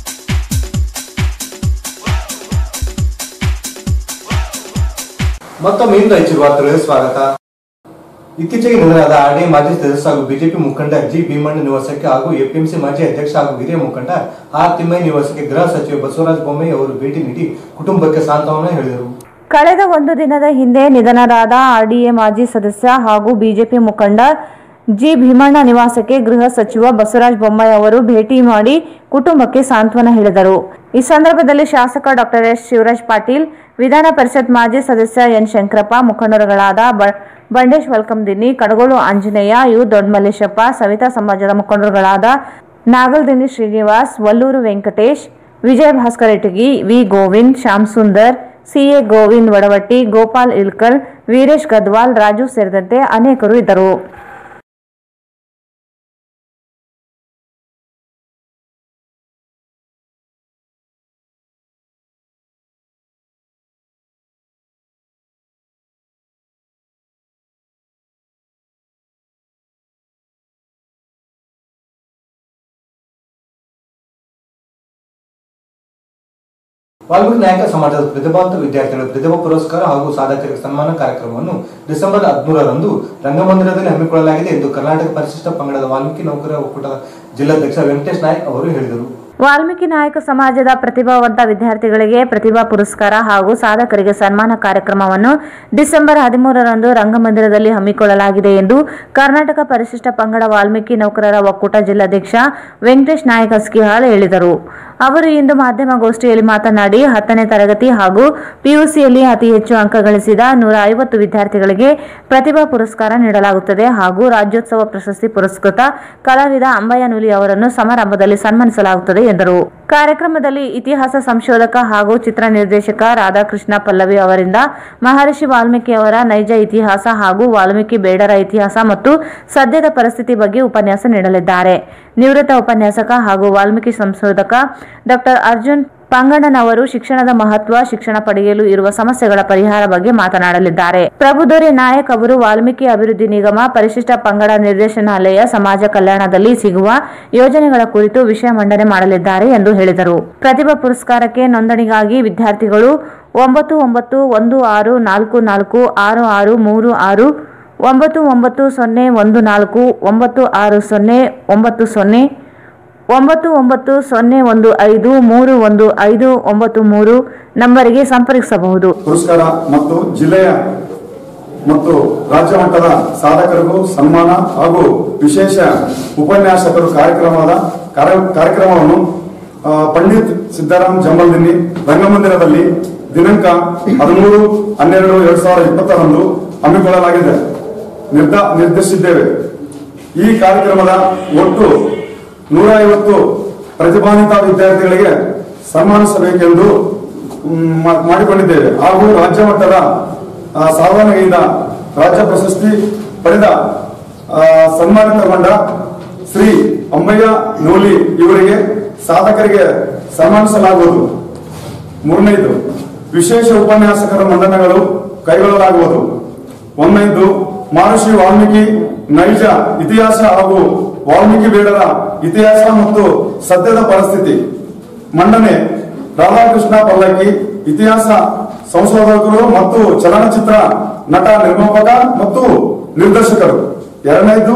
ಮತ್ತೊಮ್ಮೆ ಇಂದು ರಾಯಚೂರು ವಾರ್ತೆಗಳಿಗೆ ಸ್ವಾಗತ ಇತ್ತೀಚೆಗೆ ನಿಧನರಾದ RDA ಮಾಜಿ ಸದಸ್ಯ ಹಾಗೂ BJP ಮುಖಂಡ G Bhimanna ನಿವಾಸಕ್ಕೆ ಹಾಗೂ ಎಪಿಎಂಸಿ ಮಾಜಿ ಅಧ್ಯಕ್ಷ ಹಾಗೂ ಹಿರಿಯ ಮುಖಂಡ ಆರ್ ತಿಮ್ಮಯ್ಯ ನಿವಾಸಕ್ಕೆ ಗೃಹ ಸಚಿವ ಬಸವರಾಜ ಬೊಮ್ಮಾಯಿ ಅವರು ಭೇಟಿ ನೀಡಿ ಕುಟುಂಬಕ್ಕೆ ಸಾಂತ್ವನ ಹೇಳಿದರು ಕಳೆದ ಒಂದು ದಿನದ ಹಿಂದೆ ನಿಧನರಾದ ಆರ್ಡಿಎ ಮಾಜಿ ಸದಸ್ಯ ಹಾಗೂ ಬಿಜೆಪಿ ಮುಖಂಡ ಜಿ ಭೀಮಣ್ಣ ನಿವಾಸಕ್ಕೆ ಗೃಹ ಸಚಿವ ಬಸವರಾಜ ಬೊಮ್ಮಾಯಿ ಅವರು ಭೇಟಿ ಮಾಡಿ ಕುಟುಂಬಕ್ಕೆ ಸಾಂತ್ವನ ಹೇಳಿದರು ಈ ಸಂದರ್ಭದಲ್ಲಿ ಶಾಸಕ ಡಾಕ್ಟರ್ ಎಸ್ ಶಿವರಾಜ್ ಪಾಟೀಲ್ ವಿಧಾನ ಪರಿಷತ್ ಮಾಜಿ ಸದಸ್ಯ ಎನ್ ಶಂಕರಪ್ಪ ಮುಖಂಡರುಗಳಾದ ಬ- ಬಂಡೇಶ್ ವಲ್ಕಮ್ ದಿನ್ನಿ ಕಡಗೋಳು ಆಂಜನೇಯ ಯು ದೊಡ್ಡಮಲ್ಲೇಶಪ್ಪ ಸವಿತಾ ಸಮಾಜದ ಮುಖಂಡರುಗಳಾದ ನಾಗಲ್ದಿನ್ನಿ ಶ್ರೀನಿವಾಸ್ ವಲ್ಲೂರು ವೆಂಕಟೇಶ್ ವಿಜಯ ಭಾಸ್ಕರ್ ಇಟಗಿ ವಿ ಗೋವಿಂದ್ ಶ್ಯಾಮ್ ಸುಂದರ್ ಸಿಎ ಗೋವಿಂದ್ ವಡವಟ್ಟಿ ಗೋಪಾಲ್ ಇಲ್ಕಲ್ ವೀರೇಶ್ ಗದ್ವಾಲ್ ರಾಜು ಸೇರಿದಂತೆ ಅನೇಕರು ಇದ್ದರು ವಾಲ್ಮೀಕಿ ನಾಯಕ ಸಮಾಜದ ಪ್ರತಿಭಾವಂತ ವಿದ್ಯಾರ್ಥಿಗಳ ಪ್ರತಿಭಾ ಪುರಸ್ಕಾರ ಹಾಗೂ ಸಾಧಕರಿಗೆ ಸನ್ಮಾನ ಕಾರ್ಯಕ್ರಮವನ್ನು ಡಿಸೆಂಬರ್ ಹದಿಮೂರರಂದು ರಂಗಮಂದಿರದಲ್ಲಿ ಹಮ್ಮಿಕೊಳ್ಳಲಾಗಿದೆ ಎಂದು ಕರ್ನಾಟಕ ಪರಿಶಿಷ್ಟ ಪಂಗಡದ ವಾಲ್ಮೀಕಿ ನೌಕರರ ಒಕ್ಕೂಟದ ಜಿಲ್ಲಾಧ್ಯಕ್ಷ ವೆಂಕಟೇಶ್ ನಾಯ್ಕ್ ಅವರು ಹೇಳಿದರು ವಾಲ್ಮೀಕಿ ನಾಯಕ ಸಮಾಜದ ಪ್ರತಿಭಾವಂತ ವಿದ್ಯಾರ್ಥಿಗಳಿಗೆ ಪ್ರತಿಭಾ ಪುರಸ್ಕಾರ ಹಾಗೂ ಸಾಧಕರಿಗೆ ಸನ್ಮಾನ ಕಾರ್ಯಕ್ರಮವನ್ನು ಡಿಸೆಂಬರ್ ಹದಿಮೂರರಂದು ರಂಗಮಂದಿರದಲ್ಲಿ ಹಮ್ಮಿಕೊಳ್ಳಲಾಗಿದೆ ಎಂದು ಕರ್ನಾಟಕ ಪರಿಶಿಷ್ಟ ಪಂಗಡ ವಾಲ್ಮೀಕಿ ನೌಕರರ ಒಕ್ಕೂಟ ಜಿಲ್ಲಾಧ್ಯಕ್ಷ ವೆಂಕಟೇಶ್ ನಾಯಕ್ ಹಸ್ಕಿಹಾಳ್ ಹೇಳಿದರು ಅವರು ಇಂದು ಮಾಧ್ಯಮಗೋಷ್ಠಿಯಲ್ಲಿ ಮಾತನಾಡಿ ಹತ್ತನೇ ತರಗತಿ ಹಾಗೂ ಪಿಯುಸಿಯಲ್ಲಿ ಅತಿ ಹೆಚ್ಚು ಅಂಕ ಗಳಿಸಿದ ನೂರ ಐವತ್ತು ವಿದ್ಯಾರ್ಥಿಗಳಿಗೆ ಪ್ರತಿಭಾ ಪುರಸ್ಕಾರ ನೀಡಲಾಗುತ್ತದೆ ಹಾಗೂ ರಾಜ್ಯೋತ್ಸವ ಪ್ರಶಸ್ತಿ ಪುರಸ್ಕೃತ ಕಲಾವಿದ ಅಂಬಯ್ಯ ನೂಲಿ ಅವರನ್ನು ಸಮಾರಂಭದಲ್ಲಿ ಸನ್ಮಾನಿಸಲಾಗುತ್ತದೆ ಎಂದರು ಕಾರ್ಯಕ್ರಮದಲ್ಲಿ ಇತಿಹಾಸ ಸಂಶೋಧಕ ಹಾಗೂ ಚಿತ್ರ ನಿರ್ದೇಶಕ ರಾಧಾಕೃಷ್ಣ ಪಲ್ಲವಿ ಅವರಿಂದ ಮಹರ್ಷಿ ವಾಲ್ಮೀಕಿ ಅವರ ನೈಜ ಇತಿಹಾಸ ಹಾಗೂ ವಾಲ್ಮೀಕಿ ಬೇಡರ ಇತಿಹಾಸ ಮತ್ತು ಸದ್ಯದ ಪರಿಸ್ಥಿತಿ ಬಗ್ಗೆ ಉಪನ್ಯಾಸ ನೀಡಲಿದ್ದಾರೆ ನಿವೃತ್ತ ಉಪನ್ಯಾಸಕ ಹಾಗೂ ವಾಲ್ಮೀಕಿ ಸಂಶೋಧಕ ಡಾಕ್ಟರ್ ಅರ್ಜುನ್ ಪಂಗಣ್ಣನವರು ಶಿಕ್ಷಣದ ಮಹತ್ವ ಶಿಕ್ಷಣ ಪಡೆಯಲು ಇರುವ ಸಮಸ್ಯೆಗಳ ಪರಿಹಾರ ಬಗ್ಗೆ ಮಾತನಾಡಲಿದ್ದಾರೆ ಪ್ರಭುದೊರೆ ನಾಯಕ್ ಅವರು ವಾಲ್ಮೀಕಿ ಅಭಿವೃದ್ಧಿ ನಿಗಮ ಪರಿಶಿಷ್ಟ ಪಂಗಡ ನಿರ್ದೇಶನಾಲಯ ಸಮಾಜ ಕಲ್ಯಾಣದಲ್ಲಿ ಸಿಗುವ ಯೋಜನೆಗಳ ಕುರಿತು ವಿಷಯ ಮಂಡನೆ ಮಾಡಲಿದ್ದಾರೆ ಎಂದು ಹೇಳಿದರು ಪ್ರತಿಭಾ ಪುರಸ್ಕಾರಕ್ಕೆ ನೋಂದಣಿಗಾಗಿ ವಿದ್ಯಾರ್ಥಿಗಳು ಒಂಬತ್ತು ಒಂಬತ್ತು ಒಂದು ಆರು ನಾಲ್ಕು ನಾಲ್ಕು ಆರು ಆರು ಮೂರು ಆರು ಒಂಬತ್ತು ಒಂಬತ್ತು ಸೊನ್ನೆ ಒಂದು ನಾಲ್ಕು ಒಂಬತ್ತು ಆರು ಸೊನ್ನೆ ಒಂಬತ್ತು ಸೊನ್ನೆ ಒಂಬತ್ತು ಒಂಬತ್ತು ಸೊನ್ನೆ ಒಂದು ಐದು ಮೂರು ಒಂದು ಐದು ಒಂಬತ್ತು ಮೂರು ನಂಬರಿಗೆ ಸಂಪರ್ಕಿಸಬಹುದು ಪುರಸ್ಕಾರ ಮತ್ತು ಜಿಲ್ಲೆಯ ಮತ್ತು ರಾಜ್ಯ ಮಟ್ಟದ ಸಾಧಕರಿಗೂ ಸನ್ಮಾನ ಹಾಗೂ ವಿಶೇಷ ಉಪನ್ಯಾಸಕರು ಕಾರ್ಯಕ್ರಮದ ಕಾರ್ಯ- ಕಾರ್ಯಕ್ರಮವನ್ನು ಆ, ಪಂಡಿತ್ ಸಿದ್ದಾರಾಮ್ ಜಂಬಲ್ದಿನ್ನಿ ರಂಗಮಂದಿರದಲ್ಲಿ ದಿನಾಂಕ ಹದಿಮೂರು ಹನ್ನೆರಡು ಎರಡ್ ಸಾವಿರದ ಇಪ್ಪತ್ತರಂದು ಹಮ್ಮಿಕೊಳ್ಳಲಾಗಿದೆ ನಿರ್ಧ ನಿರ್ಧರಿಸಿದ್ದೇವೆ ಈ ಕಾರ್ಯಕ್ರಮದ ಒಟ್ಟು ನೂರ ಐವತ್ತು ಪ್ರತಿಭಾನ್ವಿತ ವಿದ್ಯಾರ್ಥಿಗಳಿಗೆ ಸನ್ಮಾನಿಸಬೇಕೆಂದು ಮ್, ಮಾ- ಮಾಡಿಕೊಂಡಿದ್ದೇವೆ ಹಾಗೂ ರಾಜ್ಯ ಮಟ್ಟದ ಆ, ಸಾಧನೆಯಿಂದ ರಾಜ್ಯ ಪ್ರಶಸ್ತಿ ಪಡೆದ ಆ, ಸನ್ಮಾನಿತಗೊಂಡ ಶ್ರೀ ಅಂಬಯ್ಯ ನೂಲಿ ಇವರಿಗೆ ಸಾಧಕರಿಗೆ ಸನ್ಮಾನಿಸಲಾಗುವುದು ಮೂರನೇದು ವಿಶೇಷ ಉಪನ್ಯಾಸಕರ ಮಂಡನೆಗಳು ಕೈಗೊಳ್ಳಲಾಗುವುದು ಒಂದನೇದು ಮಹರ್ಷಿ ವಾಲ್ಮೀಕಿ ನೈಜ ಇತಿಹಾಸ ಹಾಗೂ ವಾಲ್ಮೀಕಿ ಬೇಡರ ಇತಿಹಾಸ ಮತ್ತು ಸದ್ಯದ ಪರಿಸ್ಥಿತಿ ಮಂಡನೆ ರಾಧಾಕೃಷ್ಣ ಪಲ್ಲಕ್ಕಿ ಇತಿಹಾಸ ಸಂಶೋಧಕರು ಮತ್ತು ಚಲನಚಿತ್ರ ನಟ ನಿರ್ಮಾಪಕ ಮತ್ತು ನಿರ್ದೇಶಕರು ಎರಡನೇದು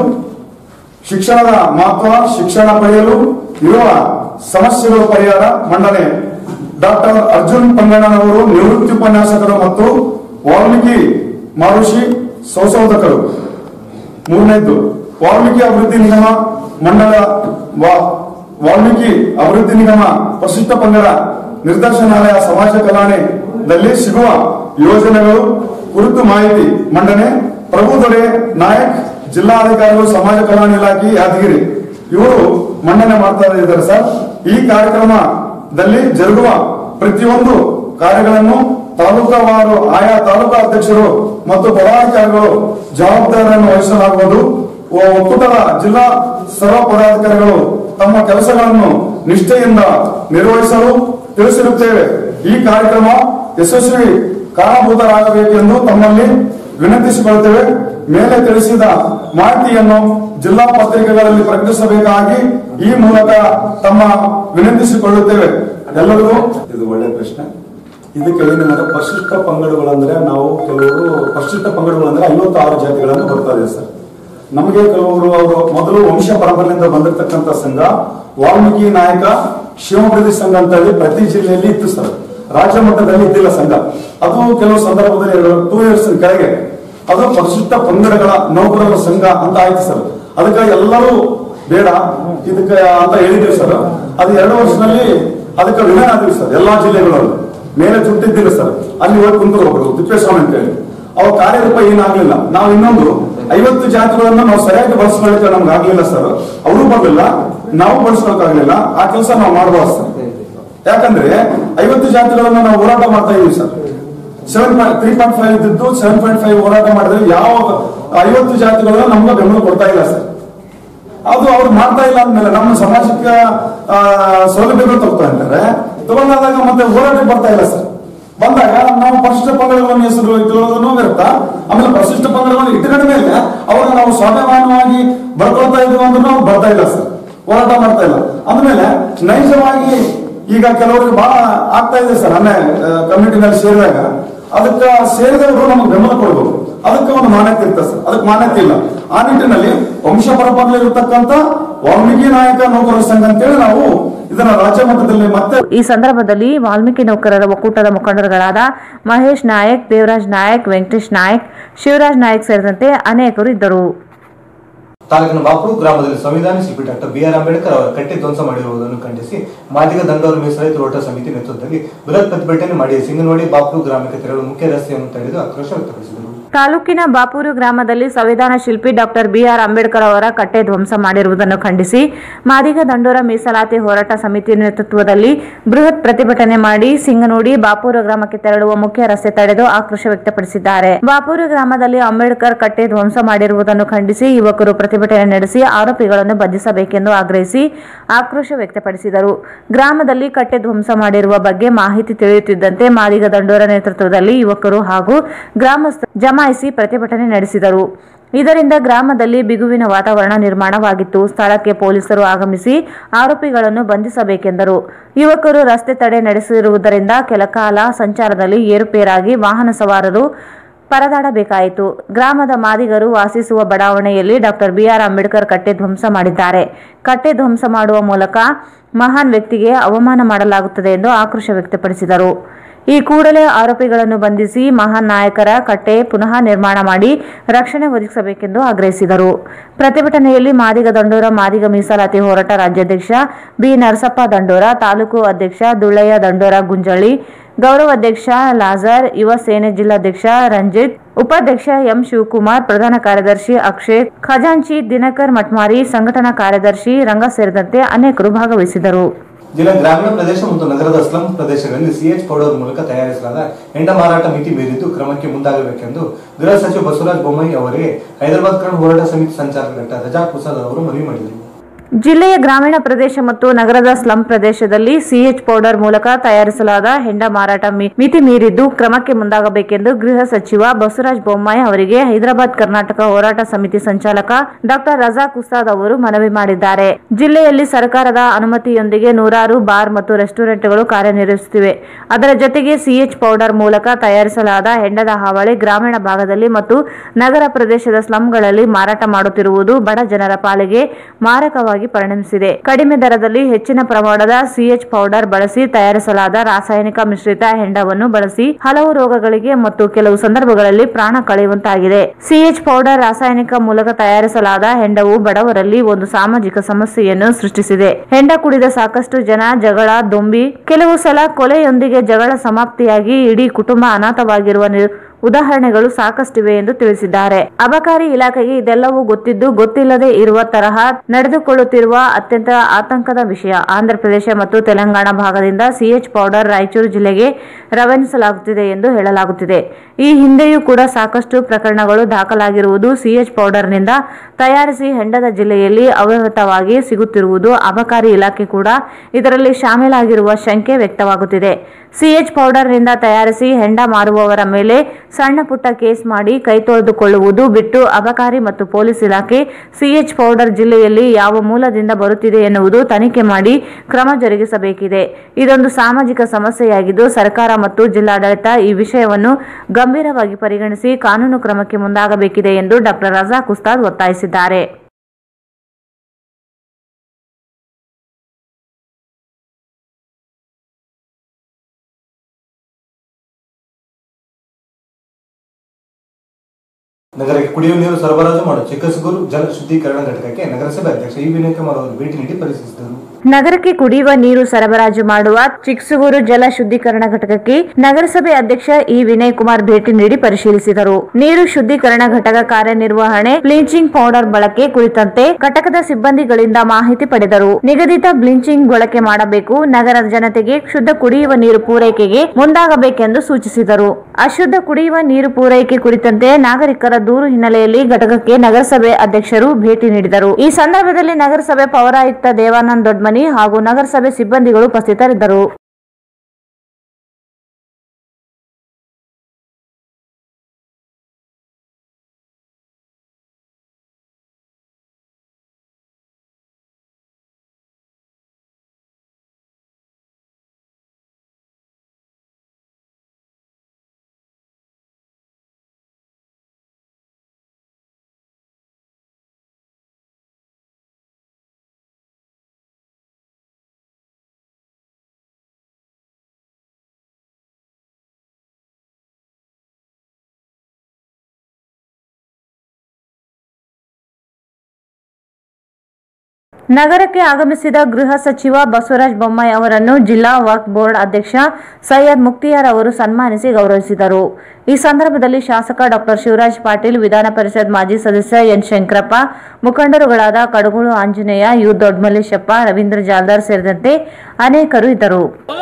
ಶಿಕ್ಷಣದ ಮಹತ್ವ ಶಿಕ್ಷಣ ಪಡೆಯಲು ಇರುವ ಸಮಸ್ಯೆಗಳ ಪರಿಹಾರ ಮಂಡನೆ ಡಾಕ್ಟರ್ ಅರ್ಜುನ್ ಪಂಗಣ್ಣನವರು ನಿವೃತ್ತಿ ಉಪನ್ಯಾಸಕರು ಮತ್ತು ವಾಲ್ಮೀಕಿ ಮಹರ್ಷಿ ಸಂಶೋಧಕರು ಮೂರನೇದ್ದು ವಾಲ್ಮೀಕಿ ಅಭಿವೃದ್ಧಿ ನಿಗಮ ಮಂಡಳ ವಾ- ವಾಲ್ಮೀಕಿ ಅಭಿವೃದ್ಧಿ ನಿಗಮ ಪರಿಶಿಷ್ಟ ಪಂಗಡ ನಿರ್ದೇಶನಾಲಯ ಸಮಾಜ ಕಲ್ಯಾಣದಲ್ಲಿ ಸಿಗುವ ಯೋಜನೆಗಳು ಕುರಿತು ಮಾಹಿತಿ ಮಂಡನೆ ಪ್ರಭು ದೊರೆ ನಾಯಕ್ ಜಿಲ್ಲಾಧಿಕಾರಿಗಳು ಸಮಾಜ ಕಲ್ಯಾಣ ಇಲಾಖೆ ಯಾದಗಿರಿ ಇವರು ಮಂಡನೆ ಮಾಡ್ತಾ ಇದ್ದಾರೆ ಸರ್ ಈ ಕಾರ್ಯಕ್ರಮದಲ್ಲಿ ಜರುಗುವ ಪ್ರತಿಯೊಂದು ಕಾರ್ಯಗಳನ್ನು ತಾಲೂಕವಾರು ಆಯಾ ತಾಲೂಕಾ ಅಧ್ಯಕ್ಷರು ಮತ್ತು ಪದಾಧಿಕಾರಿಗಳು ಜವಾಬ್ದಾರಿಯನ್ನು ವಹಿಸಲಾಗುವುದು ಒ- ಒಕ್ಕೂಟದ ಜಿಲ್ಲಾ ಸರ್ವ ಪದಾಧಿಕಾರಿಗಳು ತಮ್ಮ ಕೆಲಸಗಳನ್ನು ನಿಷ್ಠೆಯಿಂದ ನಿರ್ವಹಿಸಲು ತಿಳಿಸಿರುತ್ತೇವೆ ಈ ಕಾರ್ಯಕ್ರಮ ಯಶಸ್ವಿ ಕಾರಣಭೂತರಾಗಬೇಕೆಂದು ತಮ್ಮಲ್ಲಿ ವಿನಂತಿಸಿಕೊಳ್ಳುತ್ತೇವೆ ಮೇಲೆ ತಿಳಿಸಿದ ಮಾಹಿತಿಯನ್ನು ಜಿಲ್ಲಾ ಪತ್ರಿಕೆಗಳಲ್ಲಿ ಪ್ರಕಟಿಸಬೇಕಾಗಿ ಈ ಮೂಲಕ ತಮ್ಮ ವಿನಂತಿಸಿಕೊಳ್ಳುತ್ತೇವೆ ಎಲ್ಲರಿಗೂ ಇದು ಒಳ್ಳೆ ಪ್ರಶ್ನೆ ಇದಕ್ಕೆ ಏನಂದ್ರೆ ಪರಿಶಿಷ್ಟ ಪಂಗಡಗಳು ಅಂದ್ರೆ ನಾವು ಕೆಲವರು ಪರಿಶಿಷ್ಟ ಪಂಗಡಗಳು ಅಂದ್ರೆ ಐವತ್ತಾರು ಜಾತಿಗಳನ್ನು ಬರ್ತಾ ಇದೆ ಸರ್ ನಮಗೆ ಕೆಲವರು ಅವರು ಮೊದಲು ವಂಶ ಪರಂಪರೆಯಿಂದ ಬಂದಿರತಕ್ಕಂತ ಸಂಘ ವಾಲ್ಮೀಕಿ ನಾಯಕ ಶಿವಮೃದ್ಧಿ ಸಂಘ ಅಂತ ಹೇಳಿ ಪ್ರತಿ ಜಿಲ್ಲೆಯಲ್ಲಿ ಇತ್ತು ಸರ್ ರಾಜ್ಯ ಮಟ್ಟದಲ್ಲಿ ಇದ್ದಿಲ್ಲ ಸಂಘ ಅದು ಕೆಲವು ಸಂದರ್ಭದಲ್ಲಿ ಟೂ ಇಯರ್ಸ್ ಕೆಳಗೆ ಅದು ಪರಿಶಿಷ್ಟ ಪಂಗಡಗಳ ನೌಕರರ ಸಂಘ ಅಂತ ಆಯ್ತು ಸರ್ ಅದಕ್ಕೆ ಎಲ್ಲರೂ ಬೇಡ ಇದಕ್ಕೆ ಅಂತ ಹೇಳಿದ್ವಿ ಸರ್ ಅದು ಎರಡು ವರ್ಷದಲ್ಲಿ ಅದಕ್ಕೆ ವಿಲನ್ ಆದ್ವಿ ಸರ್ ಎಲ್ಲಾ ಜಿಲ್ಲೆಗಳಲ್ಲೂ ಮೇಲೆ ತುಟ್ಟಿದ್ದಿಲ್ಲ ಸರ್ ಅಲ್ಲಿ ಹೋಗಿ ಕುಂತರು ಒಬ್ರು ತಿಪ್ಪೇಸ್ವಾಮಿ ಅಂತ ಹೇಳಿ ಅವ್ರ ಕಾರ್ಯರೂಪ ಏನಾಗ್ಲಿಲ್ಲ ನಾವು ಇನ್ನೊಂದು ಐವತ್ತು ಜಾತಿಗಳನ್ನ ನಾವು ಸರಿಯಾಗಿ ಬಳಸ್ಕೊಳ್ಳಿಕ್ಕೆ ನಮ್ಗೆ ಆಗ್ಲಿಲ್ಲ ಸರ್ ಅವರು ಬರ್ಲಿಲ್ಲ ನಾವು ಬಳಸ್ಕೊಳಕ್ಕಾಗ್ಲಿಲ್ಲ ಆ ಕೆಲಸ ನಾವು ಮಾಡಬಾರ್ದು ಸರ್ ಯಾಕಂದ್ರೆ ಐವತ್ತು ಜಾತಿಗಳನ್ನ ನಾವು ಹೋರಾಟ ಮಾಡ್ತಾ ಇದೀವಿ sir seven point three point five ಇದ್ದು ಸೆವೆನ್ ಪಾಯಿಂಟ್ ಫೈವ್ ಹೋರಾಟ ಮಾಡಿದ್ರೆ ಯಾವ ಐವತ್ತು ಜಾತಿಗಳನ್ನ ನಮ್ಗೆ ಬೆಂಬಲ ಕೊಡ್ತಾ ಇಲ್ಲ ಸರ್ ಅದು ಅವ್ರು ಮಾಡ್ತಾ ಇಲ್ಲ ಅಂದ್ಮೇಲೆ ನಮ್ಮ ಸಮಾಜಕ್ಕೆ ಆ, ಸೌಲಭ್ಯಗಳು ತಗೋತಾ ಇದ್ದಾರೆ ತಗೊಂಡಾಗ ಮತ್ತೆ ಹೋರಾಟಕ್ಕೆ ಬರ್ತಾ ಇಲ್ಲ ಸರ್ ಬಂದಾಗ ನಾವು ಪರಿಶಿಷ್ಟ ಪಂಗಡಗಳನ್ನು ಹೆಸರು ಇಟ್ಕೊಳ್ಳೋದನ್ನು ವ್ಯರ್ಥ ಆಮೇಲೆ ಪರಿಶಿಷ್ಟ ಪಂಗಡಗಳನ್ನು ಇಟ್ಟುಕೊಂಡ ಮೇಲೆ ಅವ್ರನ್ನ ನಾವು ಸ್ವಾಭಿಮಾನವಾಗಿ ಬರ್ಕೊಳ್ತಾ ಇದ್ವಿ ಅಂದ್ರೂ ನಾವು ಬರ್ತಾ ಇಲ್ಲ ಸರ್ ಹೋರಾಟ ಮಾಡ್ತಾ ಇಲ್ಲ ಅಂದ್ಮೇಲೆ ನೈಜವಾಗಿ ಈಗ ಕೆಲವರಿಗೆ ಬಹಳ ಆಗ್ತಾ ಇದೆ ಸರ್ ಅನ್ನೇ ಕಮ್ಯುನಿಟಿನಲ್ಲಿ ಸೇರಿದಾಗ ಅದಕ್ಕೆ ಸೇರಿದವರು ನಮಗೆ ಬೆಂಬಲ ಕೊಡಬೇಕು ಅದಕ್ಕೆ ಒಂದು ಮಾನ್ಯತೆ ಇರ್ತದೆ ಸರ್ ಅದಕ್ಕೆ ಮಾನ್ಯತೆ ಇಲ್ಲ ಆ ನಿಟ್ಟಿನಲ್ಲಿ ವಂಶ ಪರಂಪರೆ ಇರತಕ್ಕಂತ ವಾಲ್ಮೀಕಿ ನಾಯಕ ನೌಕರರ ಸಂಘ ಅಂತೇಳಿ ನಾವು ಇದನ್ನ ರಾಜ್ಯ ಮಟ್ಟದಲ್ಲಿ ಮತ್ತೆ ಈ ಸಂದರ್ಭದಲ್ಲಿ ವಾಲ್ಮೀಕಿ ನೌಕರರ ಒಕ್ಕೂಟದ ಮುಖಂಡರುಗಳಾದ ಮಹೇಶ್ ನಾಯಕ್ ದೇವರಾಜ್ ನಾಯಕ್ ವೆಂಕಟೇಶ್ ನಾಯಕ್ ಶಿವರಾಜ್ ನಾಯಕ್ ಸೇರಿದಂತೆ ಅನೇಕರು ಇದ್ದರು ತಾಲೂಕಿನ ಬಾಪುರು ಗ್ರಾಮದಲ್ಲಿ ಸಂವಿಧಾನ ಶಿಲ್ಪಿ ಡಾಕ್ಟರ್ ಬಿ ಆರ್ ಅಂಬೇಡ್ಕರ್ ಅವರ ಕಟ್ಟಿ ಧ್ವಂಸ ಮಾಡಿರುವುದನ್ನು ಖಂಡಿಸಿ ಮಾದಿಗ ದಂಡವರು ಮೀಸಲಾತಿ ಹೋರಾಟ ಸಮಿತಿ ನೇತೃತ್ವದಲ್ಲಿ ಬೃಹತ್ ಪ್ರತಿಭಟನೆ ಮಾಡಿ ಸಿಂಗನವಾಡಿ ಬಾಪುರು ಗ್ರಾಮಕ್ಕೆ ತೆರಳು ಮುಖ್ಯ ರಸ್ತೆಯನ್ನು ತಡೆದು ಆಕ್ರೋಶ ವ್ಯಕ್ತಪಡಿಸಿದರು ತಾಲೂಕಿನ ಬಾಪೂರು ಗ್ರಾಮದಲ್ಲಿ ಸಂವಿಧಾನ ಶಿಲ್ಪಿ ಡಾಕ್ಟರ್ ಬಿಆರ್ ಅಂಬೇಡ್ಕರ್ ಅವರ ಕಟ್ಟೆ ಧ್ವಂಸ ಮಾಡಿರುವುದನ್ನು ಖಂಡಿಸಿ ಮಾದಿಗ ದಂಡೋರ ಮೀಸಲಾತಿ ಹೋರಾಟ ಸಮಿತಿ ನೇತೃತ್ವದಲ್ಲಿ ಬೃಹತ್ ಪ್ರತಿಭಟನೆ ಮಾಡಿ ಸಿಂಗನೂಡಿ ಬಾಪೂರು ಗ್ರಾಮಕ್ಕೆ ತೆರಳುವ ಮುಖ್ಯ ರಸ್ತೆ ತಡೆದು ಆಕ್ರೋಶ ವ್ಯಕ್ತಪಡಿಸಿದ್ದಾರೆ ಬಾಪೂರು ಗ್ರಾಮದಲ್ಲಿ ಅಂಬೇಡ್ಕರ್ ಕಟ್ಟೆ ಧ್ವಂಸ ಮಾಡಿರುವುದನ್ನು ಖಂಡಿಸಿ ಯುವಕರು ಪ್ರತಿಭಟನೆ ನಡೆಸಿ ಆರೋಪಿಗಳನ್ನು ಬಂಧಿಸಬೇಕೆಂದು ಆಗ್ರಹಿಸಿ ಆಕ್ರೋಶ ವ್ಯಕ್ತಪಡಿಸಿದರು ಗ್ರಾಮದಲ್ಲಿ ಕಟ್ಟೆ ಧ್ವಂಸ ಮಾಡಿರುವ ಬಗ್ಗೆ ಮಾಹಿತಿ ತಿಳಿಯುತ್ತಿದ್ದಂತೆ ಮಾದಿಗ ದಂಡೋರ ನೇತೃತ್ವದಲ್ಲಿ ಯುವಕರು ಹಾಗೂ ಗ್ರಾಮಸ್ಥರು ಜಮಾಯಿಸಿ ಪ್ರತಿಭಟನೆ ನಡೆಸಿದರು ಇದರಿಂದ ಗ್ರಾಮದಲ್ಲಿ ಬಿಗುವಿನ ವಾತಾವರಣ ನಿರ್ಮಾಣವಾಗಿತ್ತು ಸ್ಥಳಕ್ಕೆ ಪೊಲೀಸರು ಆಗಮಿಸಿ ಆರೋಪಿಗಳನ್ನು ಬಂಧಿಸಬೇಕೆಂದರು ಯುವಕರು ರಸ್ತೆ ತಡೆ ನಡೆಸಿರುವುದರಿಂದ ಕೆಲಕಾಲ ಸಂಚಾರದಲ್ಲಿ ಏರುಪೇರಾಗಿ ವಾಹನ ಸವಾರರು ಪರದಾಡಬೇಕಾಯಿತು ಗ್ರಾಮದ ಮಾದಿಗರು ವಾಸಿಸುವ ಬಡಾವಣೆಯಲ್ಲಿ ಡಾಕ್ಟರ್ ಬಿಆರ್ ಅಂಬೇಡ್ಕರ್ ಕಟ್ಟೆ ಧ್ವಂಸ ಮಾಡಿದ್ದಾರೆ ಕಟ್ಟೆ ಧ್ವಂಸ ಮಾಡುವ ಮೂಲಕ ಮಹಾನ್ ವ್ಯಕ್ತಿಗೆ ಅವಮಾನ ಮಾಡಲಾಗುತ್ತದೆ ಎಂದು ಆಕ್ರೋಶ ವ್ಯಕ್ತಪಡಿಸಿದರು ಈ ಕೂಡಲೇ ಆರೋಪಿಗಳನ್ನು ಬಂಧಿಸಿ ಮಹಾನ್ ನಾಯಕರ ಕಟ್ಟೆ ಪುನಃ ನಿರ್ಮಾಣ ಮಾಡಿ ರಕ್ಷಣೆ ಒದಗಿಸಬೇಕೆಂದು ಆಗ್ರಹಿಸಿದರು ಪ್ರತಿಭಟನೆಯಲ್ಲಿ ಮಾದಿಗ ದಂಡೋರ ಮಾದಿಗ ಮೀಸಲಾತಿ ಹೋರಾಟ ರಾಜ್ಯಾಧ್ಯಕ್ಷ ಬಿ ನರಸಪ್ಪ ದಂಡೋರ ತಾಲೂಕು ಅಧ್ಯಕ್ಷ ದುಳ್ಳಯ್ಯ ದಂಡೋರ ಗುಂಜಳ್ಳಿ ಗೌರವ ಅಧ್ಯಕ್ಷ ಲಾಜರ್ ಯುವ ಸೇನೆ ಜಿಲ್ಲಾಧ್ಯಕ್ಷ ರಂಜಿತ್ ಉಪಾಧ್ಯಕ್ಷ ಎಂ ಶಿವಕುಮಾರ್ ಪ್ರಧಾನ ಕಾರ್ಯದರ್ಶಿ ಅಕ್ಷಯ್ ಖಜಾಂಚಿ ದಿನಕರ್ ಮಟ್ಮಾರಿ ಸಂಘಟನಾ ಕಾರ್ಯದರ್ಶಿ ರಂಗ ಸೇರಿದಂತೆ ಅನೇಕರು ಭಾಗವಹಿಸಿದರು ಜಿಲ್ಲಾ ಗ್ರಾಮೀಣ ಪ್ರದೇಶ ಮತ್ತು ನಗರದ ಸ್ಲಂ ಪ್ರದೇಶಗಳಲ್ಲಿ ಸಿಎಚ್ ಪೌಡರ್ ಮೂಲಕ ತಯಾರಿಸಲಾದ ಹೆಂಡ ಮಾರಾಟ ಮಿತಿ ಮೀರಿದ್ದು ಕ್ರಮಕ್ಕೆ ಮುಂದಾಗಬೇಕೆಂದು ಗೃಹ ಸಚಿವ ಬಸವರಾಜ ಬೊಮ್ಮಾಯಿ ಅವರಿಗೆ ಹೈದರಾಬಾದ್ ಕನ್ನಡ ಹೋರಾಟ ಸಮಿತಿ ಸಂಚಾಲಕ ರಜಾಕ್ ಪ್ರಸಾದ್ ಅವರು ಮನವಿ ಮಾಡಿದರು ಜಿಲ್ಲೆಯ ಗ್ರಾಮೀಣ ಪ್ರದೇಶ ಮತ್ತು ನಗರದ ಸ್ಲಂ ಪ್ರದೇಶದಲ್ಲಿ ಸಿಎಚ್ ಪೌಡರ್ ಮೂಲಕ ತಯಾರಿಸಲಾದ ಹೆಂಡ ಮಾರಾಟ ಮಿ- ಮಿತಿ ಮೀರಿದ್ದು ಕ್ರಮಕ್ಕೆ ಮುಂದಾಗಬೇಕೆಂದು ಗೃಹ ಸಚಿವ ಬಸವರಾಜ ಬೊಮ್ಮಾಯಿ ಅವರಿಗೆ ಹೈದರಾಬಾದ್ ಕರ್ನಾಟಕ ಹೋರಾಟ ಸಮಿತಿ ಸಂಚಾಲಕ ಡಾಕ್ಟರ್ ರಜಾಕ್ ಉಸ್ತಾದ್ ಅವರು ಮನವಿ ಮಾಡಿದ್ದಾರೆ ಜಿಲ್ಲೆಯಲ್ಲಿ ಸರ್ಕಾರದ ಅನುಮತಿಯೊಂದಿಗೆ ನೂರಾರು ಬಾರ್ ಮತ್ತು ರೆಸ್ಟೋರೆಂಟ್ಗಳು ಕಾರ್ಯನಿರ್ವಹಿಸುತ್ತಿವೆ ಅದರ ಜೊತೆಗೆ ಸಿಎಚ್ ಪೌಡರ್ ಮೂಲಕ ತಯಾರಿಸಲಾದ ಹೆಂಡದ ಹಾವಳಿ ಗ್ರಾಮೀಣ ಭಾಗದಲ್ಲಿ ಮತ್ತು ನಗರ ಪ್ರದೇಶದ ಸ್ಲಂಗಳಲ್ಲಿ ಮಾರಾಟ ಮಾಡುತ್ತಿರುವುದು ಬಡ ಜನರ ಪಾಲಿಗೆ ಮಾರಕವಾಗಿ ಪರಿಣಮಿಸಿದೆ ಕಡಿಮೆ ದರದಲ್ಲಿ ಹೆಚ್ಚಿನ ಪ್ರಮಾಣದ ಸಿಎಚ್ ಪೌಡರ್ ಬಳಸಿ ತಯಾರಿಸಲಾದ ರಾಸಾಯನಿಕ ಮಿಶ್ರಿತ ಹೆಂಡವನ್ನು ಬಳಸಿ ಹಲವು ರೋಗಗಳಿಗೆ ಮತ್ತು ಕೆಲವು ಸಂದರ್ಭಗಳಲ್ಲಿ ಪ್ರಾಣ ಕಳೆಯುವಂತಾಗಿದೆ ಸಿಎಚ್ ಪೌಡರ್ ರಾಸಾಯನಿಕ ಮೂಲಕ ತಯಾರಿಸಲಾದ ಹೆಂಡವು ಬಡವರಲ್ಲಿ ಒಂದು ಸಾಮಾಜಿಕ ಸಮಸ್ಯೆಯನ್ನು ಸೃಷ್ಟಿಸಿದೆ ಹೆಂಡ ಕುಡಿದ ಸಾಕಷ್ಟು ಜನ ಜಗಳ ದೊಂಬಿ ಕೆಲವು ಸಲ ಕೊಲೆಯೊಂದಿಗೆ ಜಗಳ ಸಮಾಪ್ತಿಯಾಗಿ ಇಡೀ ಕುಟುಂಬ ಅನಾಥವಾಗಿರುವ ನಿ- ಉದಾಹರಣೆಗಳು ಸಾಕಷ್ಟಿವೆ ಎಂದು ತಿಳಿಸಿದ್ದಾರೆ ಅಬಕಾರಿ ಇಲಾಖೆಗೆ ಇದೆಲ್ಲವೂ ಗೊತ್ತಿದ್ದು ಗೊತ್ತಿಲ್ಲದೆ ಇರುವ ತರಹ ನಡೆದುಕೊಳ್ಳುತ್ತಿರುವ ಅತ್ಯಂತ ಆತಂಕದ ವಿಷಯ ಆಂಧ್ರಪ್ರದೇಶ ಮತ್ತು ತೆಲಂಗಾಣ ಭಾಗದಿಂದ ಸಿಎಚ್ ಪೌಡರ್ ರಾಯಚೂರು ಜಿಲ್ಲೆಗೆ ರವಾನಿಸಲಾಗುತ್ತಿದೆ ಎಂದು ಹೇಳಲಾಗುತ್ತಿದೆ ಈ ಹಿಂದೆಯೂ ಕೂಡ ಸಾಕಷ್ಟು ಪ್ರಕರಣಗಳು ದಾಖಲಾಗಿರುವುದು ಸಿಎಚ್ ಪೌಡರ್ನಿಂದ ತಯಾರಿಸಿ ಹೆಂಡದ ಜಿಲ್ಲೆಯಲ್ಲಿ ಅವ್ಯವಹಿತವಾಗಿ ಸಿಗುತ್ತಿರುವುದು ಅಬಕಾರಿ ಇಲಾಖೆ ಕೂಡ ಇದರಲ್ಲಿ ಶಾಮೀಲಾಗಿರುವ ಶಂಕೆ ವ್ಯಕ್ತವಾಗುತ್ತಿದೆ ಸಿಎಚ್ ಪೌಡರ್ನಿಂದ ತಯಾರಿಸಿ ಹೆಂಡ ಮಾರುವವರ ಮೇಲೆ ಸಣ್ಣ ಪುಟ್ಟ ಕೇಸ್ ಮಾಡಿ ಕೈ ತೊಳೆದುಕೊಳ್ಳುವುದು ಬಿಟ್ಟು ಅಬಕಾರಿ ಮತ್ತು ಪೊಲೀಸ್ ಇಲಾಖೆ ಸಿಎಚ್ ಪೌಡರ್ ಜಿಲ್ಲೆಯಲ್ಲಿ ಯಾವ ಮೂಲದಿಂದ ಬರುತ್ತಿದೆ ಎನ್ನುವುದು ತನಿಖೆ ಮಾಡಿ ಕ್ರಮ ಜರುಗಿಸಬೇಕಿದೆ ಇದೊಂದು ಸಾಮಾಜಿಕ ಸಮಸ್ಯೆಯಾಗಿದ್ದು ಸರ್ಕಾರ ಮತ್ತು ಜಿಲ್ಲಾಡಳಿತ ಈ ವಿಷಯವನ್ನು ಗಂಭೀರವಾಗಿ ಪರಿಗಣಿಸಿ ಕಾನೂನು ಕ್ರಮಕ್ಕೆ ಮುಂದಾಗಬೇಕಿದೆ ಎಂದು ಡಾಕ್ಟರ್ ರಜಾಕ್ ಉಸ್ತಾದ್ ಒತ್ತಾಯಿಸಿದ್ದಾರೆ ನಗರಕ್ಕೆ ಕುಡಿಯುವ ನೀರು ಸರಬರಾಜು ಮಾಡುವ ಚಿಕ್ಕಸಗೂರು ಜಲ ಶುದ್ಧೀಕರಣ ಘಟಕಕ್ಕೆ ನಗರಸಭೆ ಅಧ್ಯಕ್ಷ ಇ ವಿನಯ್ ಕುಮಾರ್ ಅವರು ಭೇಟಿ ನೀಡಿ ಪರಿಶೀಲಿಸಿದರು ನಗರಕ್ಕೆ ಕುಡಿಯುವ ನೀರು ಸರಬರಾಜು ಮಾಡುವ ಚಿಕ್ಸುಗೂರು ಜಲ ಶುದ್ಧೀಕರಣ ಘಟಕಕ್ಕೆ ನಗರಸಭೆ ಅಧ್ಯಕ್ಷ ಇ ವಿನಯ್ ಕುಮಾರ್ ಭೇಟಿ ನೀಡಿ ಪರಿಶೀಲಿಸಿದರು ನೀರು ಶುದ್ಧೀಕರಣ ಘಟಕ ಕಾರ್ಯನಿರ್ವಹಣೆ ಬ್ಲೀಚಿಂಗ್ ಪೌಡರ್ ಬಳಕೆ ಕುರಿತಂತೆ ಘಟಕದ ಸಿಬ್ಬಂದಿಗಳಿಂದ ಮಾಹಿತಿ ಪಡೆದರು ನಿಗದಿತ ಬ್ಲೀಚಿಂಗ್ ಬಳಕೆ ಮಾಡಬೇಕು ನಗರದ ಜನತೆಗೆ ಶುದ್ಧ ಕುಡಿಯುವ ನೀರು ಪೂರೈಕೆಗೆ ಮುಂದಾಗಬೇಕೆಂದು ಸೂಚಿಸಿದರು ಅಶುದ್ಧ ಕುಡಿಯುವ ನೀರು ಪೂರೈಕೆ ಕುರಿತಂತೆ ನಾಗರಿಕರ ದೂರು ಹಿನ್ನೆಲೆಯಲ್ಲಿ ಘಟಕಕ್ಕೆ ನಗರಸಭೆ ಅಧ್ಯಕ್ಷರು ಭೇಟಿ ನೀಡಿದರು ಈ ಸಂದರ್ಭದಲ್ಲಿ ನಗರಸಭೆ ಪೌರಾಯುಕ್ತ ದೇವಾನಂದ್ ದೊಡ್ಮನಿ ಹಾಗೂ ನಗರಸಭೆ ಸಿಬ್ಬಂದಿಗಳು ಉಪಸ್ಥಿತರಿದ್ದರು ನಗರಕ್ಕೆ ಆಗಮಿಸಿದ ಗೃಹ ಸಚಿವ ಬಸವರಾಜ ಬೊಮ್ಮಾಯಿ ಅವರನ್ನು ಜಿಲ್ಲಾ ವಕ್ಫ್ ಬೋರ್ಡ್ ಅಧ್ಯಕ್ಷ ಸೈಯದ್ ಮುಕ್ತಿಯಾರ್ ಅವರು ಸನ್ಮಾನಿಸಿ ಗೌರವಿಸಿದರು ಈ ಸಂದರ್ಭದಲ್ಲಿ ಶಾಸಕ ಡಾಕ್ಟರ್ ಶಿವರಾಜ್ ಪಾಟೀಲ್ ವಿಧಾನ ಪರಿಷತ್ ಮಾಜಿ ಸದಸ್ಯ ಎನ್ ಶಂಕರಪ್ಪ ಮುಖಂಡರುಗಳಾದ ಕಡಗೋಳು ಆಂಜನೇಯ ಯು ದೊಡ್ಡಮಲ್ಲೇಶಪ್ಪ ರವೀಂದ್ರ ಜಾಲ್ದಾರ್ ಸೇರಿದಂತೆ ಅನೇಕರು ಇದ್ದರು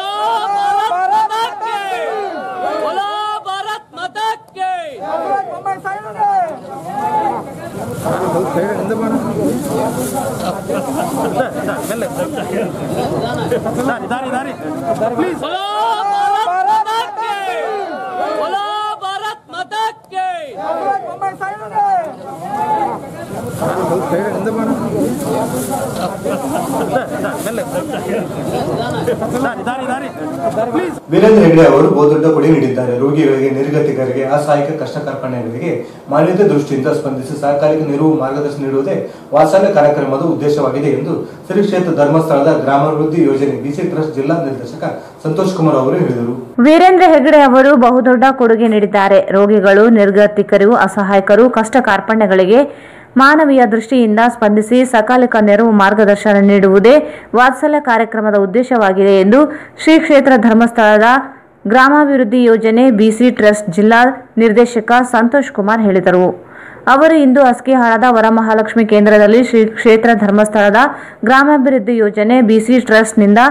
ವೀರೇಂದ್ರ ಹೆಗ್ಡೆ ಅವರು ಬಹುದೊಡ್ಡ ಕೊಡುಗೆ ನೀಡಿದ್ದಾರೆ ರೋಗಿಗಳಿಗೆ ನಿರ್ಗತಿಕರಿಗೆ ಅಸಹಾಯಕ ಕಷ್ಟ ಕಾರ್ಪಣ್ಯಗಳಿಗೆ ಮಾನ್ಯತೆ ದೃಷ್ಟಿಯಿಂದ ಸ್ಪಂದಿಸಿ ಸಹಕಾರಿಕ ನೆರವು ಮಾರ್ಗದರ್ಶನ ನೀಡುವುದೇ ವಾತ್ಸಲ್ಯ ಕಾರ್ಯಕ್ರಮದ ಉದ್ದೇಶವಾಗಿದೆ ಎಂದು ಶ್ರೀ ಕ್ಷೇತ್ರ ಧರ್ಮಸ್ಥಳದ ಗ್ರಾಮಾಭಿವೃದ್ಧಿ ಯೋಜನೆ ಬಿಸಿ ಟ್ರಸ್ಟ್ ಜಿಲ್ಲಾ ನಿರ್ದೇಶಕ ಸಂತೋಷ್ ಕುಮಾರ್ ಅವರು ಹೇಳಿದರು ವೀರೇಂದ್ರ ಹೆಗ್ಡೆ ಅವರು ಬಹುದೊಡ್ಡ ಕೊಡುಗೆ ನೀಡಿದ್ದಾರೆ ರೋಗಿಗಳು ನಿರ್ಗತಿಕರು ಅಸಹಾಯಕರು ಕಷ್ಟ ಕಾರ್ಪಣ್ಯಗಳಿಗೆ ಮಾನವೀಯ ದೃಷ್ಟಿಯಿಂದ ಸ್ಪಂದಿಸಿ ಸಕಾಲಿಕ ನೆರವು ಮಾರ್ಗದರ್ಶನ ನೀಡುವುದೇ ವಾತ್ಸಲ್ಯ ಕಾರ್ಯಕ್ರಮದ ಉದ್ದೇಶವಾಗಿದೆ ಎಂದು ಶ್ರೀ ಕ್ಷೇತ್ರ ಧರ್ಮಸ್ಥಳದ ಗ್ರಾಮಾಭಿವೃದ್ಧಿ ಯೋಜನೆ ಬಿಸಿ ಟ್ರಸ್ಟ್ ಜಿಲ್ಲಾ ನಿರ್ದೇಶಕ ಸಂತೋಷ್ ಕುಮಾರ್ ಹೇಳಿದರು ಅವರು ಇಂದು ಅಸ್ಕಿಹಾಳದ ವರಮಹಾಲಕ್ಷ್ಮಿ ಕೇಂದ್ರದಲ್ಲಿ ಶ್ರೀ ಕ್ಷೇತ್ರ ಧರ್ಮಸ್ಥಳದ ಗ್ರಾಮಾಭಿವೃದ್ಧಿ ಯೋಜನೆ ಬಿಸಿ ಟ್ರಸ್ಟ್ನಿಂದ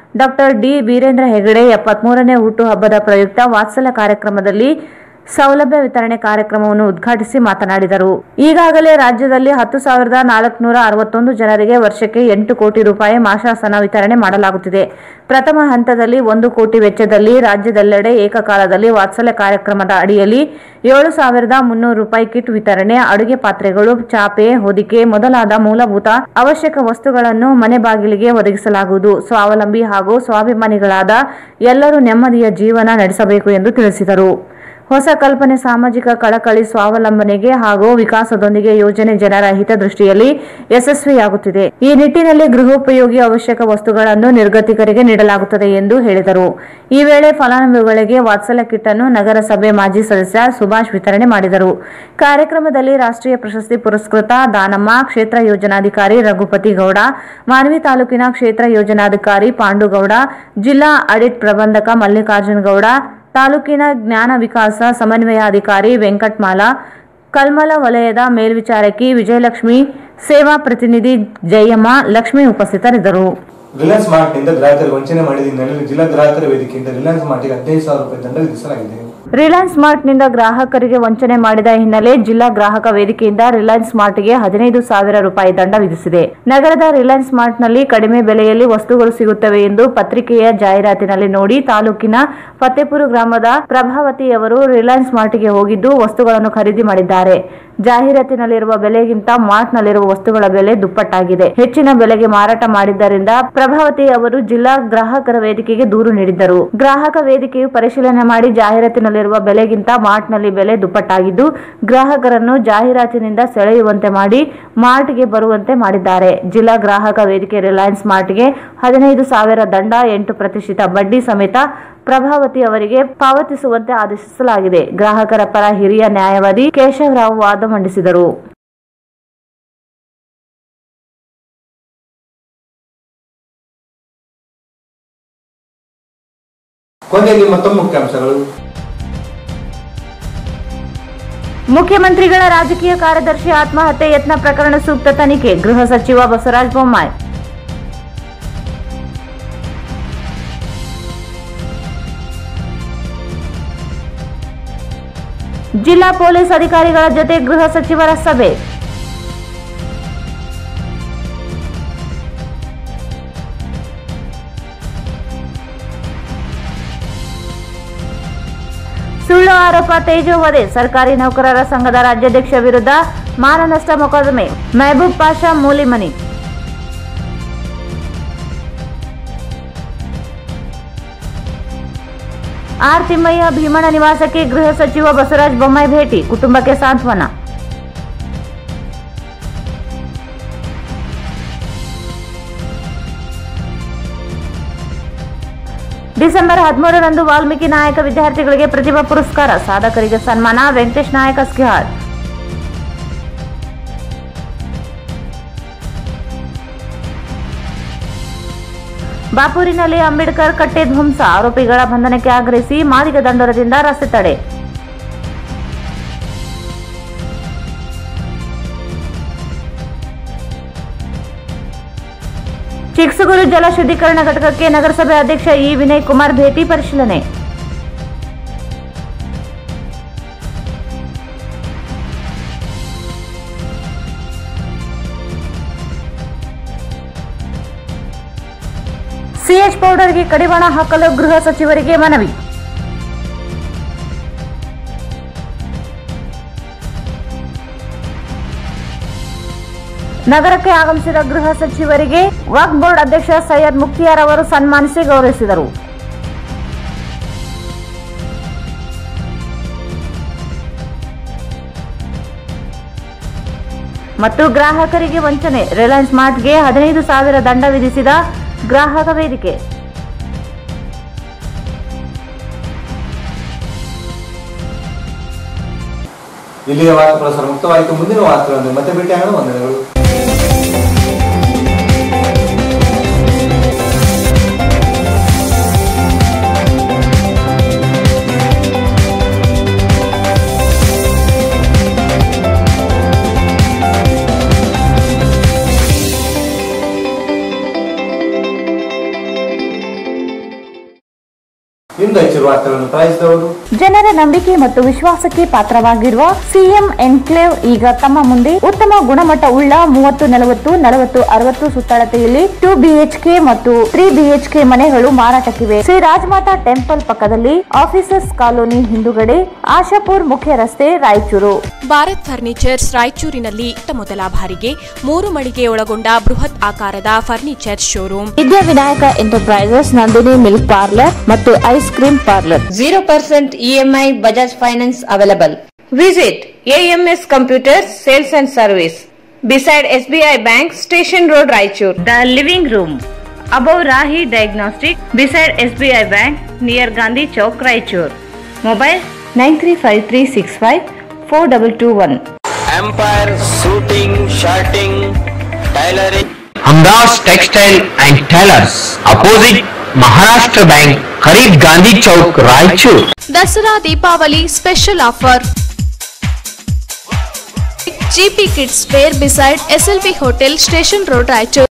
ಡಾಕ್ಟರ್ ಡಿ ವೀರೇಂದ್ರ ಹೆಗಡೆ ಎಪ್ಪತ್ಮೂರನೇ ಹುಟ್ಟುಹಬ್ಬದ ಪ್ರಯುಕ್ತ ವಾತ್ಸಲ್ಯ ಕಾರ್ಯಕ್ರಮದಲ್ಲಿ ಸೌಲಭ್ಯ ವಿತರಣೆ ಕಾರ್ಯಕ್ರಮವನ್ನು ಉದ್ಘಾಟಿಸಿ ಮಾತನಾಡಿದರು ಈಗಾಗಲೇ ರಾಜ್ಯದಲ್ಲಿ ಹತ್ತು ಸಾವಿರದ ನಾಲ್ಕುನೂರ ಅರವತ್ತೊಂದು ಜನರಿಗೆ ವರ್ಷಕ್ಕೆ ಎಂಟು ಕೋಟಿ ರೂಪಾಯಿ ಮಾಶಾಸನ ವಿತರಣೆ ಮಾಡಲಾಗುತ್ತಿದೆ ಪ್ರಥಮ ಹಂತದಲ್ಲಿ ಒಂದು ಕೋಟಿ ವೆಚ್ಚದಲ್ಲಿ ರಾಜ್ಯದೆಲ್ಲೆಡೆ ಏಕಕಾಲದಲ್ಲಿ ವಾತ್ಸಲ್ಯ ಕಾರ್ಯಕ್ರಮದ ಅಡಿಯಲ್ಲಿ ಏಳು ಸಾವಿರದ ಮುನ್ನೂರು ರೂಪಾಯಿ ಕಿಟ್ ವಿತರಣೆ ಅಡುಗೆ ಪಾತ್ರೆಗಳು ಚಾಪೆ ಹೊದಿಕೆ ಮೊದಲಾದ ಮೂಲಭೂತ ಅವಶ್ಯಕ ವಸ್ತುಗಳನ್ನು ಮನೆ ಬಾಗಿಲಿಗೆ ಒದಗಿಸಲಾಗುವುದು ಸ್ವಾವಲಂಬಿ ಹಾಗೂ ಸ್ವಾಭಿಮಾನಿಗಳಾದ ಎಲ್ಲರೂ ನೆಮ್ಮದಿಯ ಜೀವನ ನಡೆಸಬೇಕು ಎಂದು ತಿಳಿಸಿದರು ಹೊಸ ಕಲ್ಪನೆ ಸಾಮಾಜಿಕ ಕಳಕಳಿ ಸ್ವಾವಲಂಬನೆಗೆ ಹಾಗೂ ವಿಕಾಸದೊಂದಿಗೆ ಯೋಜನೆ ಜನರ ಹಿತದೃಷ್ಟಿಯಲ್ಲಿ ಯಶಸ್ವಿಯಾಗುತ್ತಿದೆ ಈ ನಿಟ್ಟಿನಲ್ಲಿ ಗೃಹೋಪಯೋಗಿ ಅವಶ್ಯಕ ವಸ್ತುಗಳನ್ನು ನಿರ್ಗತಿಕರಿಗೆ ನೀಡಲಾಗುತ್ತದೆ ಎಂದು ಹೇಳಿದರು ಈ ವೇಳೆ ಫಲಾನುಭವಿಗಳಿಗೆ ವಾತ್ಸಲ್ಯ ಕಿಟ್ ಅನ್ನು ನಗರಸಭೆ ಮಾಜಿ ಸದಸ್ಯ ಸುಭಾಷ್ ವಿತರಣೆ ಮಾಡಿದರು ಕಾರ್ಯಕ್ರಮದಲ್ಲಿ ರಾಷ್ಟ್ರೀಯ ಪ್ರಶಸ್ತಿ ಪುರಸ್ಕೃತ ದಾನಮ್ಮ ಕ್ಷೇತ್ರ ಯೋಜನಾಧಿಕಾರಿ ರಘುಪತಿ ಗೌಡ ಮಾನ್ವಿ ತಾಲೂಕಿನ ಕ್ಷೇತ್ರ ಯೋಜನಾಧಿಕಾರಿ ಪಾಂಡುಗೌಡ ಜಿಲ್ಲಾ ಆಡಿಟ್ ಪ್ರಬಂಧಕ ಮಲ್ಲಿಕಾರ್ಜುನ ಗೌಡ ತಾಲೂಕಿನ ಜ್ಞಾನ ವಿಕಾಸ ಸಮನ್ವಯಾಧಿಕಾರಿ ವೆಂಕಟ್ಮಾಲ ಕಲ್ಮಲ ವಲಯದ ಮೇಲ್ವಿಚಾರಕಿ ವಿಜಯಲಕ್ಷ್ಮಿ ಸೇವಾ ಪ್ರತಿನಿಧಿ ಜಯಮ್ಮ ಲಕ್ಷ್ಮಿ ಉಪಸ್ಥಿತರಿದ್ದರು ರಿಲಯನ್ಸ್ ಮಾರ್ಟ್ನಿಂದ ಗ್ರಾಹಕರಿಗೆ ವಂಚನೆ ಮಾಡಿದ ಹಿನ್ನೆಲೆಯಲ್ಲಿ ಜಿಲ್ಲಾ ಗ್ರಾಹಕರ ವೇದಿಕೆಯಿಂದ ರಿಲಯನ್ಸ್ ಮಾರ್ಟ್ಗೆ ಹದಿನೈದು ಸಾವಿರ ರೂಪಾಯಿ ದಂಡ ವಿಧಿಸಲಾಗಿದೆ ರಿಲಯನ್ಸ್ ಸ್ಮಾರ್ಟ್ನಿಂದ ಗ್ರಾಹಕರಿಗೆ ವಂಚನೆ ಮಾಡಿದ ಹಿನ್ನೆಲೆ ಜಿಲ್ಲಾ ಗ್ರಾಹಕ ವೇದಿಕೆಯಿಂದ ರಿಲಯನ್ಸ್ ಸ್ಮಾರ್ಟ್ಗೆ ಹದಿನೈದು ಸಾವಿರ ರೂಪಾಯಿ ದಂಡ ವಿಧಿಸಿದೆ ನಗರದ ರಿಲಯನ್ಸ್ ಸ್ಮಾರ್ಟ್ನಲ್ಲಿ ಕಡಿಮೆ ಬೆಲೆಯಲ್ಲಿ ವಸ್ತುಗಳು ಸಿಗುತ್ತವೆ ಎಂದು ಪತ್ರಿಕೆಯ ಜಾಹೀರಾತಿನಲ್ಲಿ ನೋಡಿ ತಾಲೂಕಿನ ಫತೇಪುರ ಗ್ರಾಮದ ಪ್ರಭಾವತಿಯವರು ರಿಲಯನ್ಸ್ ಮಾರ್ಟ್ಗೆ ಹೋಗಿದ್ದು ವಸ್ತುಗಳನ್ನು ಖರೀದಿ ಮಾಡಿದ್ದಾರೆ ಜಾಹೀರಾತಿನಲ್ಲಿರುವ ಬೆಲೆಗಿಂತ ಮಾರ್ಟ್ನಲ್ಲಿರುವ ವಸ್ತುಗಳ ಬೆಲೆ ದುಪ್ಪಟ್ಟಾಗಿದೆ ಹೆಚ್ಚಿನ ಬೆಲೆಗೆ ಮಾರಾಟ ಮಾಡಿದ್ದರಿಂದ ಪ್ರಭಾವತಿ ಅವರು ಜಿಲ್ಲಾ ಗ್ರಾಹಕರ ವೇದಿಕೆಗೆ ದೂರು ನೀಡಿದ್ದರು ಗ್ರಾಹಕ ವೇದಿಕೆಯು ಪರಿಶೀಲನೆ ಮಾಡಿ ಜಾಹೀರಾತಿನಲ್ಲಿರುವ ಬೆಲೆಗಿಂತ ಮಾರ್ಟ್ನಲ್ಲಿ ಬೆಲೆ ದುಪ್ಪಟ್ಟಾಗಿದ್ದು ಗ್ರಾಹಕರನ್ನು ಜಾಹೀರಾತಿನಿಂದ ಸೆಳೆಯುವಂತೆ ಮಾಡಿ ಮಾರ್ಟ್ಗೆ ಬರುವಂತೆ ಮಾಡಿದ್ದಾರೆ ಜಿಲ್ಲಾ ಗ್ರಾಹಕ ವೇದಿಕೆ ರಿಲಯನ್ಸ್ ಮಾರ್ಟ್ಗೆ ಹದಿನೈದು ಸಾವಿರ ದಂಡ ಎಂಟು ಪ್ರತಿಶತ ಬಡ್ಡಿ ಸಮೇತ ಪ್ರಭಾವತಿ ಅವರಿಗೆ ಪಾವತಿಸುವಂತೆ ಆದೇಶಿಸಲಾಗಿದೆ ಗ್ರಾಹಕರ ಪರ ಹಿರಿಯ ನ್ಯಾಯವಾದಿ ಕೇಶವರಾವ್ ವಾದ ಮಂಡಿಸಿದರು ಕೊನೆಯಲ್ಲಿ ಮತ್ತೊಮ್ಮೆ ಮುಖ್ಯಾಂಶಗಳು ಮುಖ್ಯಮಂತ್ರಿಗಳ ರಾಜಕೀಯ ಕಾರ್ಯದರ್ಶಿ ಆತ್ಮಹತ್ಯೆ ಯತ್ನ ಪ್ರಕರಣ ಸೂಕ್ತ ತನಿಖೆ ಗೃಹ ಸಚಿವ ಬಸವರಾಜ ಬೊಮ್ಮಾಯಿ ಜಿಲ್ಲಾ ಪೊಲೀಸ್ ಅಧಿಕಾರಿಗಳ ಜೊತೆ ಗೃಹ ಸಚಿವರ ಸಭೆ ಸುಳ್ಳು ಆರೋಪ ತೇಜೋವಧೆ ಸರ್ಕಾರಿ ನೌಕರರ ಸಂಘದ ರಾಜ್ಯಾಧ್ಯಕ್ಷ ವಿರುದ್ಧ ಮಾನನಷ್ಟ ಮೊಕದ್ದಮೆ ಮೆಹಬೂಬ್ ಪಾಷಾ ಮೂಲಿಮನಿ ಆರ್ ತಿಮ್ಮಯ್ಯ ಭೀಮಣ್ಣ ನಿವಾಸಕ್ಕೆ ಗೃಹ ಸಚಿವ ಬಸವರಾಜ ಬೊಮ್ಮಾಯಿ ಭೇಟಿ ಕುಟುಂಬಕ್ಕೆ ಸಾಂತ್ವನ ಡಿಸೆಂಬರ್ ಹದಿಮೂರರಂದು ವಾಲ್ಮೀಕಿ ನಾಯಕ ವಿದ್ಯಾರ್ಥಿಗಳಿಗೆ ಪ್ರತಿಭಾ ಪುರಸ್ಕಾರ ಸಾಧಕರಿಗೆ ಸನ್ಮಾನ ವೆಂಕಟೇಶ್ ನಾಯಕ್ ಅಸ್ಕಿಹಾಳ್ ಬಾಪೂರಿನಲ್ಲಿ ಅಂಬೇಡ್ಕರ್ ಕಟ್ಟೆ ಧ್ವಂಸ ಆರೋಪಿಗಳ ಬಂಧನಕ್ಕೆ ಆಗ್ರಹಿಸಿ ಮಾದಿಗ ದಂಡೋರದಿಂದ ರಸ್ತೆ ತಡೆ ಚಿಕ್ಸುಗುರು ಜಲ ಶುದ್ಧೀಕರಣ ಘಟಕಕ್ಕೆ ನಗರಸಭೆ ಅಧ್ಯಕ್ಷ ಇ ವಿನಯ್ ಕುಮಾರ್ ಭೇಟಿ ಪರಿಶೀಲನೆ ಸಿಎಚ್ ಪೌಡರ್ಗೆ ಕಡಿವಾಣ ಹಾಕಲು ಗೃಹ ಸಚಿವರಿಗೆ ಮನವಿ ನಗರಕ್ಕೆ ಆಗಮಿಸಿದ ಗೃಹ ಸಚಿವರಿಗೆ ವಕ್ಫ್ ಬೋರ್ಡ್ ಅಧ್ಯಕ್ಷ ಸೈಯದ್ ಮುಕ್ತಿಯಾರ್ ಅವರು ಸನ್ಮಾನಿಸಿ ಗೌರವಿಸಿದರು ಮತ್ತು ಗ್ರಾಹಕರಿಗೆ ವಂಚನೆ ರಿಲಯನ್ಸ್ ಮಾರ್ಟ್ಗೆ ಹದಿನೈದು ಸಾವಿರ ದಂಡ ವಿಧಿಸಿದ ಗ್ರಾಹಕ ವೇದಿಕೆ ಇಲ್ಲಿಯ ವಾರ್ತಾ ಪ್ರಸಾರ ಮುಕ್ತವಾಯಿತು ಮುಂದಿನ ವಾರ್ತೆಗಳನ್ನು ಮತ್ತೆ ಭೇಟಿಯಾಗೋಣ ವಂದನೆಗಳು ಇಂದು ಹೆಚ್ಚಿರುವ ವಾರ್ತೆಗಳನ್ನು ಪ್ರಾಯಿಸಿದವರು ಜನರ ನಂಬಿಕೆ ಮತ್ತು ವಿಶ್ವಾಸಕ್ಕೆ ಪಾತ್ರವಾಗಿರುವ ಸಿಎಂ ಎನ್ಕ್ಲೇವ್ ಈಗ ತಮ್ಮ ಮುಂದೆ ಉತ್ತಮ ಗುಣಮಟ್ಟ ಉಳ್ಳ ಮೂವತ್ತು ನಲವತ್ತು ನಲವತ್ತು ಅರವತ್ತು ಸುತ್ತಳತೆಯಲ್ಲಿ ಟೂ ಬಿಎಚ್ಕೆ ಮತ್ತು ತ್ರೀ ಬಿಎಚ್ಕೆ ಮನೆಗಳು ಮಾರಾಟಕ್ಕಿವೆ ಶ್ರೀ ರಾಜಮಾತಾ ಟೆಂಪಲ್ ಪಕ್ಕದಲ್ಲಿ ಆಫೀಸರ್ಸ್ ಕಾಲೋನಿ ಹಿಂದುಗಡೆ ಆಶಾಪುರ್ ಮುಖ್ಯ ರಸ್ತೆ ರಾಯಚೂರು ಭಾರತ್ ಫರ್ನಿಚರ್ಸ್ ರಾಯಚೂರಿನಲ್ಲಿ ಇತ್ತ ಮೊದಲ ಬಾರಿಗೆ ಮೂರು ಮಳಿಗೆ ಒಳಗೊಂಡ ಬೃಹತ್ ಆಕಾರದ furniture showroom Vidyavinayaka enterprises Nandini milk parlour ಮತ್ತು ice cream parlour 0% EMI Bajaj Finance available. Visit AMS Computers Sales and Service beside SBI Bank Station Road Raichur. The living room above Rahi Diagnostic beside SBI Bank near Gandhi Chowk Raichur. Mobile 9353654221. Empire Shooting, Shirting, Tailoring. Hamdas textile and tailors opposite Maharashtra bank करीब Gandhi Chowk Raichur Dasara Deepavali special offer GP kids wear beside SLV hotel station road Raichur